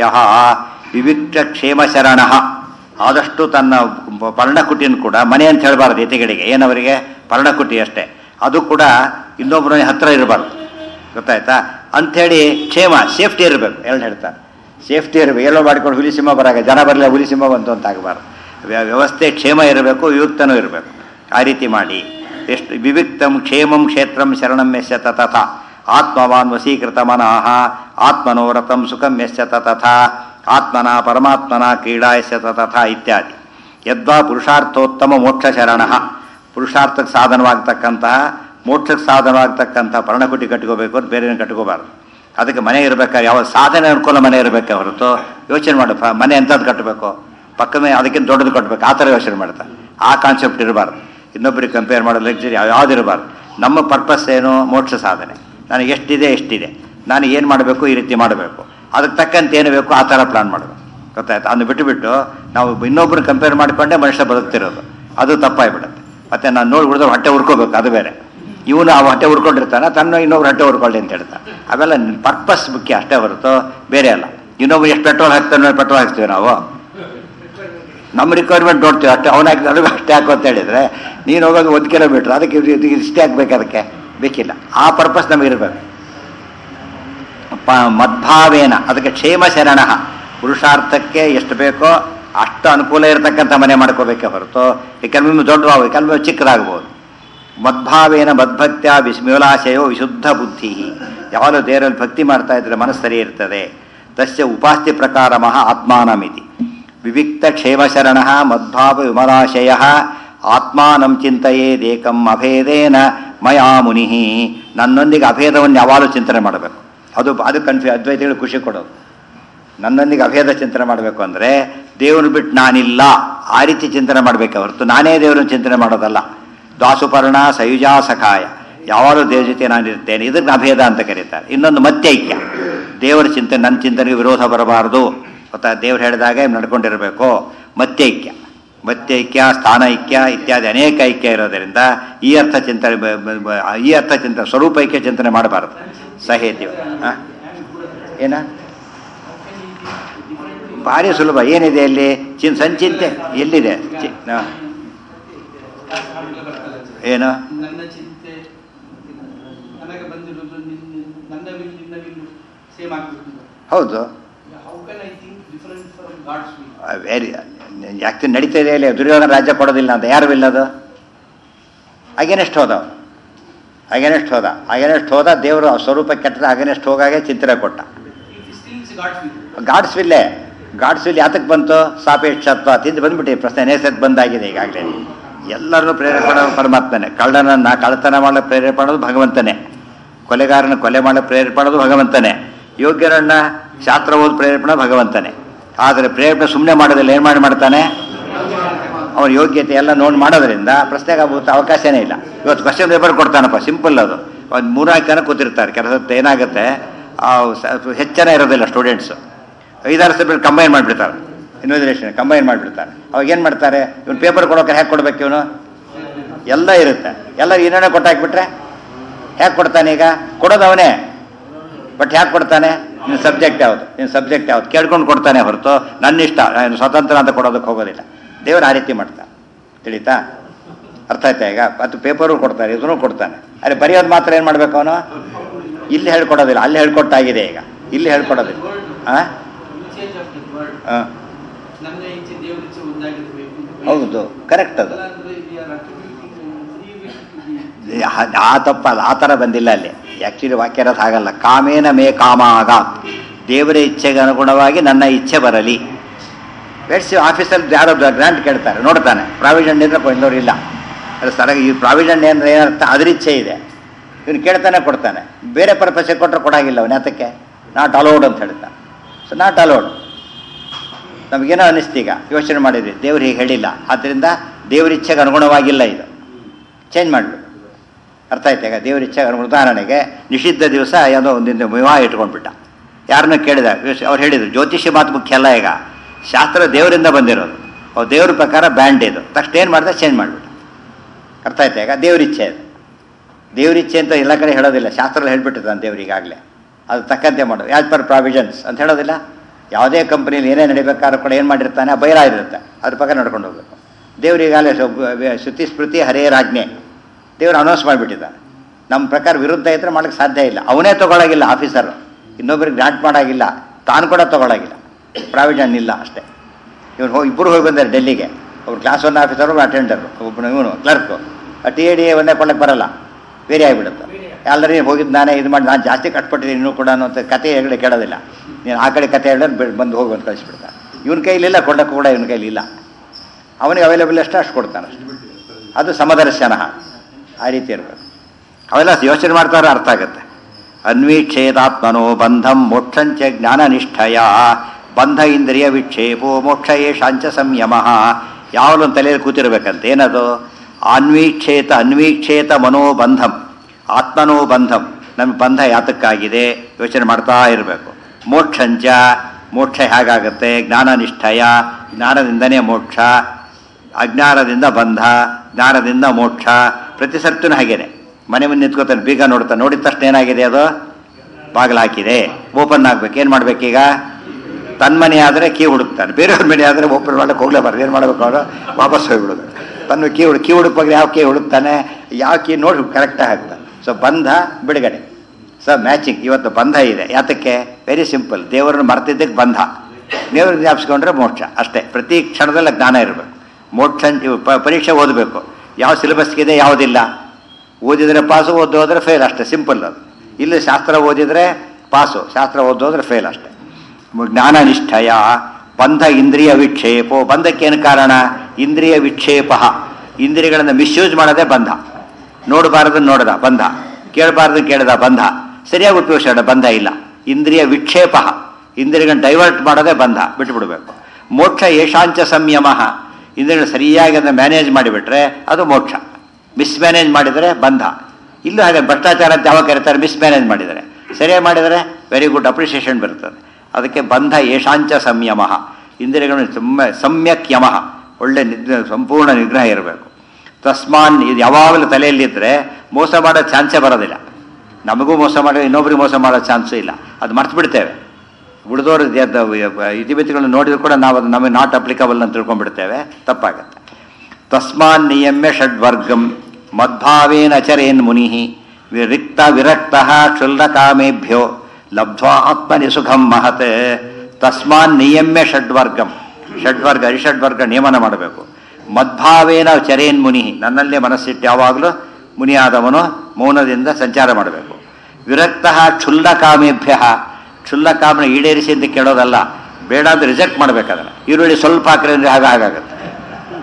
ವಿವಿಕ್ತ ಕ್ಷೇಮ ಶರಣ ಆದಷ್ಟು ತನ್ನ ಪರ್ಣಕುಟಿಯನ್ನು ಕೂಡ ಮನೆ ಅಂತ ಹೇಳಬಾರ್ದು ಎತಿಗಳಿಗೆ ಏನವರಿಗೆ ಪರ್ಣಕುಟಿ ಅಷ್ಟೇ ಅದು ಕೂಡ ಇನ್ನೊಬ್ಬರ ಹತ್ರ ಇರಬಾರ್ದು ಗೊತ್ತಾಯ್ತಾ ಅಂಥೇಳಿ ಕ್ಷೇಮ ಸೇಫ್ಟಿ ಇರಬೇಕು ಎರಡು ಹೇಳ್ತಾರೆ ಸೇಫ್ಟಿ ಇರಬೇಕು ಎಲ್ಲೋ ಮಾಡ್ಕೊಂಡು ಹುಲಿ ಸಿಂಹ ಬರಾಗ ಜನ ಬರಲಿಲ್ಲ ಹುಲಿ ಸಿಂಹ ಬಂತು ಅಂತ ಆಗಬಾರ್ದು ವ್ಯ- ವ್ಯವಸ್ಥೆ ಕ್ಷೇಮ ಇರಬೇಕು ವಿಯುಕ್ತನೂ ಇರಬೇಕು ಆ ರೀತಿ ಮಾಡಿ ಎಷ್ಟು ವಿವಿಕ್ತಂ ಕ್ಷೇಮಂ ಕ್ಷೇತ್ರಂ ಶರಣಂ ಯಶ್ಯತ ತಥಾ ಆತ್ಮವಾನ್ ವಶೀಕೃತ ಮನಃ ಆತ್ಮನೋರಥಂ ಸುಖಂ ಯಶ್ಯತ ತಥಾ ಆತ್ಮನ ಪರಮಾತ್ಮನ ಕ್ರೀಡಾ ಯಶ್ಯತ ತಥಾ ಇತ್ಯಾದಿ ಯದ್ವಾ ಪುರುಷಾರ್ಥೋತ್ತಮ ಮೋಕ್ಷ ಶರಣ ಪುರುಷಾರ್ಥಕ್ಕೆ ಸಾಧನವಾಗ್ತಕ್ಕಂತಹ ಮೋಕ್ಷಕ್ಕೆ ಸಾಧನವಾಗ್ತಕ್ಕಂಥ ಪರ್ಣಕುಟಿ ಕಟ್ಕೋಬೇಕು ಅಂತ ಬೇರೆ ಕಟ್ಕೋಬಾರ್ದು ಅದಕ್ಕೆ ಮನೆ ಇರಬೇಕಾದ್ರೆ ಯಾವ ಸಾಧನೆ ಅನುಕೂಲ ಮನೆ ಇರಬೇಕೆ ಹೊರತು ಯೋಚನೆ ಮಾಡು ಪ- ಮನೆ ಎಂಥದ್ದು ಕಟ್ಟಬೇಕು ಪಕ್ಕದ ಮನೆ ಅದಕ್ಕಿಂತ ದೊಡ್ಡದು ಕಟ್ಟಬೇಕು ಆ ಥರ ಯೋಚನೆ ಮಾಡ್ತಾರೆ ಆ ಕಾನ್ಸೆಪ್ಟ್ ಇರಬಾರ್ದು ಇನ್ನೊಬ್ಬರಿಗೆ ಕಂಪೇರ್ ಮಾಡೋ ಲಕ್ಸುರಿ ಯಾವ್ದು ಇರಬಾರ್ದು ನಮ್ಮ ಪರ್ಪಸ್ ಏನು ಮೋಕ್ಷ ಸಾಧನೆ ನನಗೆ ಎಷ್ಟಿದೆ ಎಷ್ಟಿದೆ ನಾನು ಏನು ಮಾಡಬೇಕು ಈ ರೀತಿ ಮಾಡಬೇಕು ಅದಕ್ಕೆ ತಕ್ಕಂತೆ ಏನು ಬೇಕು ಆ ಥರ ಪ್ಲಾನ್ ಮಾಡಬೇಕು ಗೊತ್ತಾಯ್ತು ಅದನ್ನು ಬಿಟ್ಟುಬಿಟ್ಟು ನಾವು ಇನ್ನೊಬ್ಬರು ಕಂಪೇರ್ ಮಾಡಿಕೊಂಡೇ ಮನುಷ್ಯ ಬದುಕ್ತಿರೋದು ಅದು ತಪ್ಪಾಗ್ಬಿಡುತ್ತೆ ಮತ್ತೆ ನಾನು ನೋಡಿ ಉಳಿದ್ರೆ ಹೊಟ್ಟೆ ಹುರ್ಕೋಬೇಕು ಅದು ಬೇರೆ ಇವನು ಆ ಹೊಟ್ಟೆ ಹುರ್ಕೊಂಡಿರ್ತಾನೆ ತನ್ನ ಇನ್ನೊಬ್ರು ಹೊಟ್ಟೆ ಹುರ್ಕೊಳ್ಳಿ ಅಂತ ಹೇಳ್ತಾನೆ ಅವೆಲ್ಲ ಪರ್ಪಸ್ ಮುಖ್ಯ ಅಷ್ಟೇ ಹೊರತು ಬೇರೆ ಅಲ್ಲ ಇನ್ನೊಬ್ರು ಎಷ್ಟು ಪೆಟ್ರೋಲ್ ಹಾಕ್ತಾನೆ ಪೆಟ್ರೋಲ್ ಹಾಕ್ತೀವಿ ನಾವು ನಮ್ಮ ರಿಕ್ವೈರ್ಮೆಂಟ್ ನೋಡ್ತೀವಿ ಅಷ್ಟೇ ಅವ್ನು ಹಾಕಿ ನನಗೆ ಅಷ್ಟೇ ಹಾಕು ಅಂತ ಹೇಳಿದ್ರೆ ನೀನು ಹೋಗೋದು ಒಂದು ಕಿಲೋಮೀಟ್ರ್ ಅದಕ್ಕೆ ಇದು- ಇದು ಇಷ್ಟೇ ಹಾಕ್ಬೇಕು ಅದಕ್ಕೆ ಬೇಕಿಲ್ಲ ಆ ಪರ್ಪಸ್ ನಮಗೆ ಇರಬೇಕು ಪ ಮದ್ಭಾವೇನ ಅದಕ್ಕೆ ಕ್ಷೇಮ ಶರಣ ಪುರುಷಾರ್ಥಕ್ಕೆ ಎಷ್ಟು ಬೇಕೋ ಅಷ್ಟು ಅನುಕೂಲ ಇರತಕ್ಕಂಥ ಮನೆ ಮಾಡ್ಕೋಬೇಕೆ ಹೊರತು ಈ ಕೆಲವೊಮ್ಮೆ ದೊಡ್ಡವಾಗು ಕೆಲವೊಮ್ಮೆ ಚಿಕ್ಕದಾಗ್ಬೋದು ಮದ್ಭಾವೇನ ಮದ್ಭಕ್ತ್ಯ ವಿಸ್ಮ್ಯೂಲಾಶಯೋ ವಿಶುದ್ಧ ಬುದ್ಧಿ ಯಾವಾಗಲೂ ದೇವರಲ್ಲಿ ಭಕ್ತಿ ಮಾಡ್ತಾ ಇದ್ರೆ ಮನಸ್ಸು ಸರಿ ಇರ್ತದೆ ತಸ್ಯ ಉಪಾಸ್ತಿ ಪ್ರಕಾರ ಮಹ ಆತ್ಮಾನಮಿತಿ ವಿವಿಕ್ತ ಕ್ಷೇಮಶರಣ ಮದ್ಭಾವ ವಿಮಲಾಶಯ ಆತ್ಮಾನಂ ಚಿಂತೆಯೇದೇಕಂ ಅಭೇದೇನ ಮಯಾ ಮುನಿ ನನ್ನೊಂದಿಗೆ ಅಭೇದವನ್ನು ಯಾವಾಗಲೂ ಚಿಂತನೆ ಮಾಡಬೇಕು ಅದು ಅದು ಕನ್ಫ್ಯೂ ಅದ್ವೈತಿಗಳು ಖುಷಿ ಕೊಡೋದು ನನ್ನೊಂದಿಗೆ ಅಭೇದ ಚಿಂತನೆ ಮಾಡಬೇಕು ಅಂದರೆ ದೇವ್ರನ್ನ ಬಿಟ್ಟು ನಾನಿಲ್ಲ ಆ ರೀತಿ ಚಿಂತನೆ ಮಾಡಬೇಕೆ ಹೊರತು ನಾನೇ ದೇವ್ರನ್ನ ಚಿಂತನೆ ಮಾಡೋದಲ್ಲ ದಾಸುಪರ್ಣ ಸಯುಜಾ ಸಖಾಯ ಯಾವಾಗಲೂ ದೇವ್ರ ಜೊತೆ ನಾನಿರ್ತೇನೆ ಇದಕ್ಕೆ ಅಭೇದ ಅಂತ ಕರೀತಾರೆ ಇನ್ನೊಂದು ಮತ್ತೈಕ್ಯ ದೇವರ ಚಿಂತನೆ ನನ್ನ ಚಿಂತನೆಗೆ ವಿರೋಧ ಬರಬಾರದು ಗೊತ್ತಾ ದೇವ್ರು ಹೇಳಿದಾಗೆ ನಡ್ಕೊಂಡಿರಬೇಕು ಮತ್ತೈಕ್ಯ ಮತ್ತೈಕ್ಯ ಸ್ಥಾನೈಕ್ಯ ಇತ್ಯಾದಿ ಅನೇಕ ಐಕ್ಯ ಇರೋದರಿಂದ ಈ ಅರ್ಥ ಚಿಂತನೆ ಬ- ಬ- ಬ- ಈ ಅರ್ಥ ಚಿಂತನೆ ಸ್ವರೂಪೈಕ್ಯ ಚಿಂತನೆ ಮಾಡಬಾರದು ಸಹೇತೀವಿ ಹಾಂ ಏನ ಭಾರಿ ಸುಲಭ ಏನಿದೆ ಅಲ್ಲಿ ಚಿನ್ ಸಂಚಿಂತೆ ಎಲ್ಲಿದೆ ಚಿ- ನ- ಏನು ನನ್ನ ಚಿಂತೆ ನನಗೆ ಬಂದಿರೋದು ನಿನ್ನ ನನ್ನ ವಿಲ್ ನಿನ್ನ ವಿಲ್ ಸೇಮ್ ಆಗ್ಬೇಕು ಹೌದು how can I think different from God's will very ಯಾಕೆ ನಡೀತಾ ಇದೆ ಅಲ್ಲಿ ದುರ್ಯೋಧನ ರಾಜ್ಯ ಕೊಡೋದಿಲ್ಲ ಅಂತ ಯಾರು ಬಿಲ್ ಅದು ಅಗೇನೆಸ್ಟ್ ಹೋದ ಅಗೇನೆಸ್ಟ್ ಹೋದ ಅಗೇನೆಸ್ಟ್ ಹೋದ ದೇವರು ಆ ಸ್ವರೂಪ ಕೆಟ್ಟದ ಅಗೇನೆಸ್ಟ್ ಹೋಗಾಗೆ ಚಿಂತನೆ ಕೊಟ್ಟ it still is God's will God's ವಿಲ್ಲೇ ಗಾಡ್ಸ್ ವಿಲ್ ಯಾತಕ್ಕೆ ಬಂತು ಸಾಪೇಕ್ಷತ್ವ ತಿಂದು ಬಂದ್ಬಿಟ್ಟು ಪ್ರಶ್ನೆ ನೇಸತ್ ಬಂದಾಗಿದೆ ಈಗಾಗಲೇ ಎಲ್ಲರನ್ನು ಪ್ರೇರೇಪಣೆ ಮಾಡೋದು ಪರಮಾತ್ಮನೇ ಕಳ್ಳನನ್ನ ಕಳ್ಳತನ ಮಾಡಲು ಪ್ರೇರೇಪಣೆ ಮಾಡೋದು ಭಗವಂತನೇ ಕೊಲೆಗಾರನ ಕೊಲೆ ಮಾಡಲು ಪ್ರೇರೇಪಣೆ ಮಾಡೋದು ಭಗವಂತನೇ ಯೋಗ್ಯರನ್ನ ಶಾಸ್ತ್ರ ಓದ್ ಪ್ರೇರೇಪಣೆ ಭಗವಂತನೇ ಆದರೆ ಪ್ರೇರೇಪಣೆ ಸುಮ್ಮನೆ ಮಾಡೋದಿಲ್ಲ ಏನು ಮಾಡಿ ಮಾಡ್ತಾನೆ ಅವನ ಯೋಗ್ಯತೆ ಎಲ್ಲ ನೋಡಿ ಮಾಡೋದ್ರಿಂದ ಪ್ರಶ್ನೆಗೆ ಆಗುತ್ತೆ ಅವಕಾಶನೇ ಇಲ್ಲ ಇವತ್ತು ಕ್ವಶನ್ ಪೇಪರ್ ಕೊಡ್ತಾನಪ್ಪ ಸಿಂಪಲ್ ಅದು ಒಂದು ಮೂರ್ನಾಲ್ಕು ಜನ ಕೂತಿರ್ತಾರೆ ಕೆಲಸ ಏನಾಗುತ್ತೆ ಆ ಸ- ಹೆಚ್ಚು ಜನ ಇರೋದಿಲ್ಲ ಸ್ಟೂಡೆಂಟ್ಸು ಐದಾರು ಸಬ್ಜೆಕ್ಟ್ ಕಂಬೈನ್ ಮಾಡಿಬಿಡ್ತಾರೆ ಇನ್ವಿಜಿಲೇಷನ್ ಕಂಬೈನ್ ಮಾಡಿಬಿಡ್ತಾರೆ ಅವಾಗ ಏನು ಮಾಡ್ತಾರೆ ಇವನು ಪೇಪರ್ ಕೊಡೋಕೆ ಹೇಗೆ ಕೊಡ್ಬೇಕು ಇವನು ಎಲ್ಲ ಇರುತ್ತೆ ಎಲ್ಲರೂ ಏನೇನೋ ಕೊಟ್ಟಾಕ್ಬಿಟ್ರೆ ಹೇಗೆ ಕೊಡ್ತಾನೆ ಈಗ ಕೊಡೋದು ಅವನೇ ಬಟ್ ಯಾಕೆ ಕೊಡ್ತಾನೆ ನಿನ್ನ ಸಬ್ಜೆಕ್ಟ್ ಯಾವುದು ನಿನ್ನ ಸಬ್ಜೆಕ್ಟ್ ಯಾವುದು ಕೇಳ್ಕೊಂಡು ಕೊಡ್ತಾನೆ ಹೊರತು ನನ್ನ ಇಷ್ಟ ನಾನು ಸ್ವತಂತ್ರ ಅಂತ ಕೊಡೋದಕ್ಕೆ ಹೋಗೋದಿಲ್ಲ ದೇವರು ಆ ರೀತಿ ಮಾಡ್ತಾನೆ ತಿಳಿತಾ ಅರ್ಥ ಆಯ್ತಾ ಈಗ ಮತ್ತು ಪೇಪರು ಕೊಡ್ತಾರೆ ಇದನ್ನು ಕೊಡ್ತಾನೆ ಅರೆ ಬರೆಯೋದು ಮಾತ್ರ ಏನು ಮಾಡ್ಬೇಕು ಅವನು ಇಲ್ಲಿ ಹೇಳ್ಕೊಡೋದಿಲ್ಲ ಅಲ್ಲಿ ಹೇಳ್ಕೊಟ್ಟಾಗಿದೆ ಈಗ ಇಲ್ಲಿ ಹೇಳ್ಕೊಡೋದಿಲ್ಲ ಹಾಂ ಚೇಂಜ್ ಆಫ್ ದಿ ವರ್ಡ್ ಹಾಂ ನನ್ನ ಇಚ್ಛೆ ದೇವರ ಇಚ್ಛೆ ಒಂದಾಗಿರ್ಬೇಕು ಅಂತ ಹೌದು ಕರೆಕ್ಟ್ ಅದು ಅಲ್ಲ ಅಂದ್ರೆ we are attributing free will to the ಆ- ಆ ತಪ್ಪಲ್ಲ ಆ ಥರ ಬಂದಿಲ್ಲ ಅಲ್ಲಿ ಆ್ಯಕ್ಚುಲಿ ವಾಕ್ಯ ಇರೋದು ಹಾಗಲ್ಲ ಕಾಮೇನ ಮೇ ಕಾಮ ಆಗಾತ್ ದೇವರ ಇಚ್ಛೆಗೆ ಅನುಗುಣವಾಗಿ ನನ್ನ ಇಚ್ಛೆ ಬರಲಿ ಬೇಡ್ಸಿ ಆಫೀಸಲ್ಲಿ ಯಾರೋ ಗ್ರಾಂಟ್ ಕೇಳ್ತಾರೆ ನೋಡ್ತಾನೆ ಪ್ರಾವಿಡೆಂಟ್ ಇದ್ರೆ ಇನ್ನೋರು ಇಲ್ಲ ಅದು ಸರ ಈ ಪ್ರಾವಿಡೆಂಟ್ ಅಂದ್ರೆ ಏನರ್ಥ ಅದ್ರ ಇಚ್ಛೆ ಇದೆ ಇವನು ಕೇಳ್ತಾನೆ ಕೊಡ್ತಾನೆ ಬೇರೆ ಪರ್ಪಸ್ಗೆ ಕೊಟ್ಟರೆ ಕೊಡಾಗಿಲ್ಲ ಅವನು ಯಾತಕ್ಕೆ ನಾಟ್ ಅಲೋಡ್ ಅಂತ ಹೇಳ್ತಾನೆ ಸೊ ನಾಟ್ ಅಲೋಡ್ ನಮಗೇನೋ ಅನ್ನಿಸ್ತು ಈಗ ಯೋಚನೆ ಮಾಡಿದ್ವಿ ದೇವ್ರು ಹೀಗೆ ಹೇಳಿಲ್ಲ ಆದ್ದರಿಂದ ದೇವ್ರ ಇಚ್ಛೆಗೆ ಅನುಗುಣವಾಗಿಲ್ಲ ಇದು ಚೇಂಜ್ ಮಾಡಬೇಕು ಅರ್ಥ ಆಯ್ತು ಈಗ ದೇವ್ರ ಇಚ್ಛೆ ಅನುಗುಣ ಉದಾಹರಣೆಗೆ ನಿಷಿದ್ಧ ದಿವಸ ಯಾವುದೋ ಒಂದಿಂದ ವಿವಾಹ ಇಟ್ಕೊಂಡ್ಬಿಟ್ಟ ಯಾರನ್ನ ಕೇಳಿದ ಅವ್ರು ಹೇಳಿದ್ರು ಜ್ಯೋತಿಷಿ ಮಾತು ಮುಖ್ಯ ಅಲ್ಲ ಈಗ ಶಾಸ್ತ್ರ ದೇವರಿಂದ ಬಂದಿರೋದು ಅವ್ರು ದೇವ್ರ ಪ್ರಕಾರ ಬ್ಯಾಂಡ್ ಇದು ತಕ್ಷಣ ಏನು ಮಾಡಿದೆ ಚೇಂಜ್ ಮಾಡಿಬಿಟ್ಟ ಅರ್ಥ ಆಯ್ತಾ ಈಗ ದೇವ್ರ ಇಚ್ಛೆ ಅದು ದೇವ್ರ ಇಚ್ಛೆ ಅಂತ ಎಲ್ಲ ಕಡೆ ಹೇಳೋದಿಲ್ಲ ಶಾಸ್ತ್ರದಲ್ಲಿ ಹೇಳ್ಬಿಟ್ಟಿದ್ದಾನೆ ದೇವ್ರು ಈಗಾಗಲೇ ಅದು ತಕ್ಕಂತೆ ಮಾಡೋದು ಆ್ಯಸ್ ಪರ್ ಪ್ರಾವಿಷನ್ಸ್ ಅಂತ ಹೇಳೋದಿಲ್ಲ ಯಾವುದೇ ಕಂಪ್ನಿಯಲ್ಲಿ ಏನೇ ನಡಿಬೇಕಾದ್ರೂ ಕೂಡ ಏನು ಮಾಡಿರ್ತಾನೆ ಬೈರ ಇರುತ್ತೆ ಅದ್ರ ಪ್ರಕಾರ ನಡ್ಕೊಂಡು ಹೋಗ್ಬೇಕು ದೇವ್ರು ಈಗಾಗಲೇ ಸ್ವ- ಶ್ರುತಿ ಸ್ಮೃತಿ ಹರೇ ರಾಜ್ಞೆ ದೇವ್ರು ಅನೌನ್ಸ್ ಮಾಡಿಬಿಟ್ಟಿದ್ದಾನೆ ನಮ್ಮ ಪ್ರಕಾರ ವಿರುದ್ಧ ಇದ್ರೆ ಮಾಡೋಕ್ಕೆ ಸಾಧ್ಯ ಇಲ್ಲ ಅವನೇ ತಗೊಳಗಿಲ್ಲ ಆಫೀಸರು ಇನ್ನೊಬ್ರಿಗೆ ಗ್ರಾಂಟ್ ಮಾಡೋಗಿಲ್ಲ ತಾನು ಕೂಡ ತಗೊಳಗಿಲ್ಲ ಪ್ರಾವಿಷನ್ ಇಲ್ಲ ಅಷ್ಟೇ ಇವನು ಹೋಗಿ ಇಬ್ಬರು ಹೋಗಿ ಬಂದಾರೆ ಡೆಲ್ಲಿಗೆ ಒಬ್ರು ಕ್ಲಾಸ್ ಒನ್ ಆಫೀಸರ್ ಒಬ್ರು ಅಟೆಂಡರು ಒಬ್ಬನು ಇವನು ಕ್ಲರ್ಕು ಟಿ ಎ ಡಿ ಒಂದೇ ಕೊಳ್ಳಕ್ಕೆ ಬರಲ್ಲ ಬೇರೆ ಆಗಿಬಿಡುತ್ತೆ ಎಲ್ಲರೂ ಹೋಗಿದ್ದು ನಾನೇ ಇದು ಮಾಡಿ ನಾನು ಜಾಸ್ತಿ ಕಟ್ಪಟ್ಟಿದ್ದೀನಿ ಇನ್ನೂ ಕೂಡ ಅನ್ನೋ ಕತೆ ಹೇಳಿ ಕೇಳೋದಿಲ್ಲ ನೀನು ಆ ಕಡೆ ಕತೆ ಹೇಳಿದ್ರೆ ಬಂದು ಹೋಗು ಅಂತ ಕಳಿಸ್ಬಿಡ್ತಾನೆ ಇವನ ಕೈಲಿಲ್ಲ ಕೊಳ್ಳಕ್ಕೆ ಕೂಡ ಇವನ ಕೈಲಿ ಇಲ್ಲ ಅವನಿಗೆ ಅವೈಲೇಬಲ್ ಅಷ್ಟು ಅಷ್ಟು ಕೊಡ್ತಾನೆ ಅಷ್ಟು ಅದು ಸಮದರ್ಶನ ಆ ರೀತಿ ಇರಬೇಕು ಅವೆಲ್ಲ ಯೋಚನೆ ಮಾಡ್ತಾರೆ ಅರ್ಥ ಆಗುತ್ತೆ ಅನ್ವೀಕ್ಷೇದಾತ್ಮನೋ ಬಂಧಂ ಮೋಕ್ಷಂಚ ಜ್ಞಾನನಿಷ್ಠಯ ಬಂಧ ಇಂದ್ರಿಯ ವಿಕ್ಷೇಪೋ ಮೋಕ್ಷ ಏಷಾಂಚ ಸಂಯಮ ಯಾವಲೊಂದು ತಲೆಯಲ್ಲಿ ಕೂತಿರ್ಬೇಕಂತ ಏನದು ಅನ್ವೀಕ್ಷೇತ ಅನ್ವೀಕ್ಷೇತ ಮನೋಬಂಧಂ ಆತ್ಮನೋ ಬಂಧಂ ನಮಗೆ ಬಂಧ ಯಾತಕ್ಕಾಗಿದೆ ಯೋಚನೆ ಮಾಡ್ತಾ ಇರಬೇಕು ಮೋಕ್ಷಂಚ ಮೋಕ್ಷ ಹೇಗಾಗುತ್ತೆ ಜ್ಞಾನನಿಷ್ಠಯ ಜ್ಞಾನದಿಂದನೇ ಮೋಕ್ಷ ಅಜ್ಞಾನದಿಂದ ಬಂಧ ಜ್ಞಾನದಿಂದ ಮೋಕ್ಷ ಪ್ರತಿ ಸರ್ತಿನೂ ಹಾಗೇನೆ ಮನೆ ಮುಂದೆ ನಿಂತ್ಕೋತಾನೆ ಬೀಗ ನೋಡ್ತಾನೆ ನೋಡಿದ ತಕ್ಷಣ ಏನಾಗಿದೆ ಅದು ಬಾಗಿಲು ಹಾಕಿದೆ ಓಪನ್ ಆಗ್ಬೇಕು ಏನು ಮಾಡ್ಬೇಕೀಗ ತನ್ನ ಮನೆ ಆದರೆ ಕೀ ಹುಡುಕ್ತಾನೆ ಬೇರೆಯವ್ರ ಮನೆ ಆದರೆ ಓಪನ್ ಮಾಡಕ್ಕೆ ಹೋಗ್ಲೇಬಾರ್ದು ಏನು ಮಾಡಬೇಕು ಅವನು ವಾಪಸ್ ಹೋಗ್ಬಿಡೋದು ತನ್ನ ಕೀ ಹುಡುಕ್ ಕೀ ಹುಡುಕುವಾಗ ಯಾವ ಕೀ ಹುಡುಕ್ತಾನೆ ಯಾವ ಕೀ ನೋಡಿ ಕರೆಕ್ಟಾಗಿ ಹಾಕ್ತಾನೆ ಸೊ ಬಂಧ ಬಿಡುಗಡೆ ಸೊ ಮ್ಯಾಚಿಂಗ್ ಇವತ್ತು ಬಂಧ ಇದೆ ಯಾತಕ್ಕೆ ವೆರಿ ಸಿಂಪಲ್ ದೇವರನ್ನು ಮರ್ತಿದ್ದಕ್ಕೆ ಬಂಧ ದೇವ್ರನ್ನ ಜ್ಞಾಪಿಸ್ಕೊಂಡ್ರೆ ಮೋಕ್ಷ ಅಷ್ಟೇ ಪ್ರತಿ ಕ್ಷಣದಲ್ಲಿ ಜ್ಞಾನ ಇರಬೇಕು ಮೋಕ್ಷ ಇವು ಪ- ಪರೀಕ್ಷೆ ಓದಬೇಕು ಯಾವ ಸಿಲೆಬಸ್ಗಿದೆ ಯಾವುದಿಲ್ಲ ಓದಿದರೆ ಪಾಸು ಓದಿ ಹೋದ್ರೆ ಫೇಲ್ ಅಷ್ಟೇ ಸಿಂಪಲ್ ಅದು ಇಲ್ಲಿ ಶಾಸ್ತ್ರ ಓದಿದರೆ ಪಾಸು ಶಾಸ್ತ್ರ ಓದೋದ್ರೆ ಫೇಲ್ ಅಷ್ಟೇ ಜ್ಞಾನ ನಿಷ್ಠಯ ಬಂಧ ಇಂದ್ರಿಯ ವಿಕ್ಷೇಪೋ ಬಂಧಕ್ಕೇನು ಕಾರಣ ಇಂದ್ರಿಯ ವಿಕ್ಷೇಪ ಇಂದ್ರಿಯಗಳನ್ನು ಮಿಸ್ಯೂಸ್ ಮಾಡೋದೇ ಬಂಧ ನೋಡಬಾರದು ನೋಡದ ಬಂಧ ಕೇಳಬಾರ್ದು ಕೇಳದ ಬಂಧ ಸರಿಯಾಗಿ ಉಪಯೋಗಿಸೋಣ ಬಂಧ ಇಲ್ಲ ಇಂದ್ರಿಯ ವಿಕ್ಷೇಪ ಇಂದ್ರಿಯಗಳನ್ನ ಡೈವರ್ಟ್ ಮಾಡೋದೇ ಬಂಧ ಬಿಟ್ಬಿಡ್ಬೇಕು ಮೋಕ್ಷ ಏಷಾಂಚ ಸಂಯಮ ಇಂದ್ರಿಯಗಳು ಸರಿಯಾಗಿ ಅದನ್ನು ಮ್ಯಾನೇಜ್ ಮಾಡಿಬಿಟ್ರೆ ಅದು ಮೋಕ್ಷ ಮಿಸ್ಮ್ಯಾನೇಜ್ ಮಾಡಿದರೆ ಬಂಧ ಇಲ್ಲೂ ಹಾಗೆ ಭ್ರಷ್ಟಾಚಾರ ಅಂತ ಯಾವಾಗ ಕರೀತಾರೆ ಮಿಸ್ಮ್ಯಾನೇಜ್ ಮಾಡಿದರೆ ಸರಿಯಾಗಿ ಮಾಡಿದರೆ ವೆರಿ ಗುಡ್ ಅಪ್ರಿಷಿಯೇಷನ್ ಬರ್ತದೆ ಅದಕ್ಕೆ ಬಂಧ ಏಷಾಂಚ ಸಂಯಮ ಇಂದ್ರಿಯಗಳನ್ನು ಸಮ್ಯ ಸಮ್ಯಕ್ ಯಮ ಒಳ್ಳೆ ನಿಗ್ರಹ ಸಂಪೂರ್ಣ ನಿಗ್ರಹ ಇರಬೇಕು ತಸ್ಮಾನ್ ಇದು ಯಾವಾಗಲೂ ತಲೆಯಲ್ಲಿದ್ದರೆ ಮೋಸ ಮಾಡೋ ಚಾನ್ಸೇ ಬರೋದಿಲ್ಲ ನಮಗೂ ಮೋಸ ಮಾಡೋ ಇನ್ನೊಬ್ರಿಗೆ ಮೋಸ ಮಾಡೋ ಚಾನ್ಸು ಇಲ್ಲ ಅದು ಮರ್ತು ಬಿಡ್ತೇವೆ ಉಳಿದೋರು ಇತಿಮಿತಿಗಳನ್ನು ನೋಡಿದ್ರು ಕೂಡ ನಾವು ಅದು ನಮಗೆ ನಾಟ್ ಅಪ್ಲಿಕಬಲ್ ಅಂತ ತಿಳ್ಕೊಂಡ್ಬಿಡ್ತೇವೆ ತಪ್ಪಾಗತ್ತೆ ತಸ್ಮಾನ್ ನಿಯಮ್ಯ ಷಡ್ವರ್ಗಂ ಮದ್ಭಾವೇನ ಅಚರೇನ್ ಮುನಿ ವಿರಿಕ್ತ ವಿರಕ್ತ ಕ್ಷುಲ್ಲಕಾಮೇಭ್ಯೋ ಲಬ್ಧ್ವಾ ಆತ್ಮನಿ ಸುಖಂ ಮಹತ್ ತಸ್ಮಾನ್ ನಿಯಮ್ಯ ಷಡ್ವರ್ಗಂ ಷಡ್ವರ್ಗ ಅರಿಷಡ್ವರ್ಗ ನಿಯಮನ ಮಾಡಬೇಕು ಮದ್ಭಾವೇನ ಚರೇನ್ ಮುನಿ ನನ್ನಲ್ಲೇ ಮನಸ್ಸಿಟ್ಟು ಯಾವಾಗಲೂ ಮುನಿಯಾದವನು ಮೌನದಿಂದ ಸಂಚಾರ ಮಾಡಬೇಕು ವಿರಕ್ತ ಕ್ಷುಲ್ಲಕಾಮೇಭ್ಯ ಕ್ಷುಲ್ಲಕಾಮನ ಈಡೇರಿಸಿ ಅಂತ ಕೇಳೋದಲ್ಲ ಬೇಡ ಅಂತ ರಿಜೆಕ್ಟ್ ಮಾಡ್ಬೇಕು ಅದನ್ನು ಈರುಳ್ಳಿ ಸ್ವಲ್ಪ ಹಾಕ್ರೆ ಅಂದರೆ ಹಾಗೆ ಹಾಗಾಗುತ್ತೆ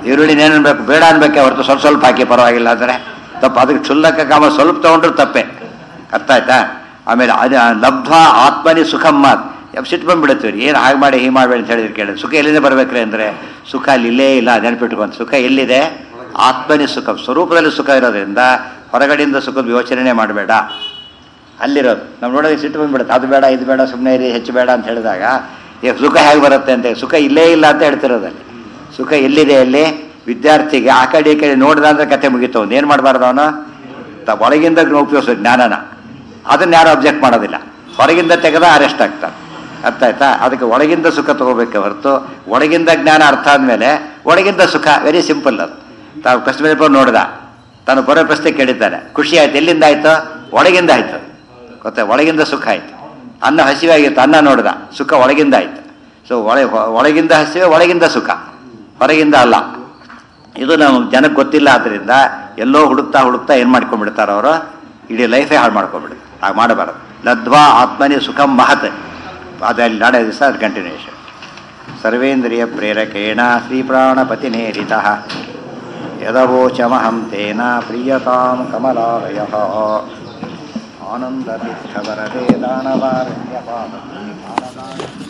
ಈರುಳ್ಳಿ ಏನು ಅನ್ಬೇಕು ಬೇಡ ಅನ್ಬೇಕೆ ಹೊರತು ಸ್ವಲ್ಪ ಸ್ವಲ್ಪ ಹಾಕಿ ಪರವಾಗಿಲ್ಲ ಅಂದರೆ ತಪ್ಪು ಅದಕ್ಕೆ ಕ್ಷುಲ್ಲಕ ಕಾಮ ಸ್ವಲ್ಪ ತೊಗೊಂಡ್ರು ತಪ್ಪೆ ಅರ್ಥ ಆಯ್ತಾ ಆಮೇಲೆ ಅದು ಲಬ್ಧ್ವ ಆತ್ಮನಿ ಸುಖಂ ಮಾತ್ ಸಿಟ್ಟು ಬಂದ್ಬಿಡುತ್ತೀವಿ ಏನು ಹಾಗೆ ಮಾಡಿ ಹೀಗೆ ಮಾಡಬೇಡಿ ಅಂತ ಹೇಳಿದ್ರೆ ಕೇಳಿ ಸುಖ ಎಲ್ಲಿಂದ ಬರ್ಬೇಕ್ರಿ ಅಂದರೆ ಸುಖ ಅಲ್ಲಿ ಇಲ್ಲೇ ಇಲ್ಲ ನೆನಪಿಟ್ಕೊಂಡು ಸುಖ ಎಲ್ಲಿದೆ ಆತ್ಮನಿ ಸುಖ ಸ್ವರೂಪದಲ್ಲಿ ಸುಖ ಇರೋದ್ರಿಂದ ಹೊರಗಡೆಯಿಂದ ಸುಖದ ಯೋಚನೆ ಮಾಡಬೇಡ ಅಲ್ಲಿರೋದು ನಾವು ನೋಡೋದಕ್ಕೆ ಸಿಟ್ಟು ಬಂದ್ಬಿಡುತ್ತೆ ಅದು ಬೇಡ ಇದು ಬೇಡ ಸುಮ್ಮನೆ ಇರಿ ಹೆಚ್ಚು ಬೇಡ ಅಂತ ಹೇಳಿದಾಗ ಈಗ ಸುಖ ಹೇಗೆ ಬರುತ್ತೆ ಅಂತ ಸುಖ ಇಲ್ಲೇ ಇಲ್ಲ ಅಂತ ಹೇಳ್ತಿರೋದಲ್ಲಿ ಸುಖ ಎಲ್ಲಿದೆ ಅಲ್ಲಿ ವಿದ್ಯಾರ್ಥಿಗೆ ಆ ಕಡೆ ಈ ಕಡೆ ನೋಡ್ದ ಅಂದ್ರೆ ಕತೆ ಮುಗೀತು ಅವ್ನು ಏನು ಮಾಡಬಾರ್ದು ಅವನು ತ ಒಳಗಿಂದ ಉಪಯೋಗಿಸೋ ಜ್ಞಾನನ ಅದನ್ನ ಯಾರು ಅಬ್ಜೆಕ್ಟ್ ಮಾಡೋದಿಲ್ಲ ಹೊರಗಿಂದ ತೆಗೆದ ಅರೆಸ್ಟ್ ಆಗ್ತಾರೆ ಅರ್ಥ ಆಯ್ತಾ ಅದಕ್ಕೆ ಒಳಗಿಂದ ಸುಖ ತಗೋಬೇಕೆ ಹೊರತು ಒಳಗಿಂದ ಜ್ಞಾನ ಅರ್ಥ ಆದಮೇಲೆ ಒಳಗಿಂದ ಸುಖ ವೆರಿ ಸಿಂಪಲ್ ಅದು ತಾವು ಪ್ರಶ್ನೆ ಪೇಪರ್ ನೋಡ್ದ ತಾನು ಬರೋ ಪ್ರಶ್ನೆ ಕೇಳಿದ್ದಾನೆ ಖುಷಿ ಆಯ್ತು ಎಲ್ಲಿಂದ ಆಯ್ತು ಒಳಗಿಂದ ಆಯ್ತು ಗೊತ್ತಾ ಒಳಗಿಂದ ಸುಖ ಆಯ್ತು ಅನ್ನ ಹಸಿವಾಗಿತ್ತು ಅನ್ನ ನೋಡ್ದ ಸುಖ ಒಳಗಿಂದ ಆಯ್ತು ಸೊ ಒಳ ಒಳಗಿಂದ ಹಸಿವೆ ಒಳಗಿಂದ ಸುಖ ಹೊರಗಿಂದ ಅಲ್ಲ ಇದು ನಮಗೆ ಜನಕ್ಕೆ ಗೊತ್ತಿಲ್ಲ ಆದ್ರಿಂದ ಎಲ್ಲೋ ಹುಡುಕ್ತಾ ಹುಡುಕ್ತಾ ಏನು ಮಾಡ್ಕೊಂಡ್ಬಿಡ್ತಾರೆ ಅವರು ಇಡೀ ಲೈಫೇ ಹಾಳು ಮಾಡ್ಕೊಂಡ್ಬಿಡ್ತಾರೆ ಹಾಗೆ ಮಾಡಬಾರದು ಲದ್ವಾ ಆತ್ಮನಿ ಸುಖಂ ಮಹತ್ ಅದಲ್ಲಿ ನಾಳೆ ದಿವಸ ಅದು ಕಂಟಿನ್ಯೂಷನ್ ಸರ್ವೇಂದ್ರಿಯ ಪ್ರೇರಕೇಣ ಶ್ರೀಪ್ರಾಣಪತಿ ನೇರಿತ ಯದವೋಚಮಹಂ ತೇನ ಪ್ರಿಯತಾಂ ಕಮಲಾಲಯ ಆನಂದತಿಥವರದೇ ದಾನವಾರಣ್ಯಪಾದ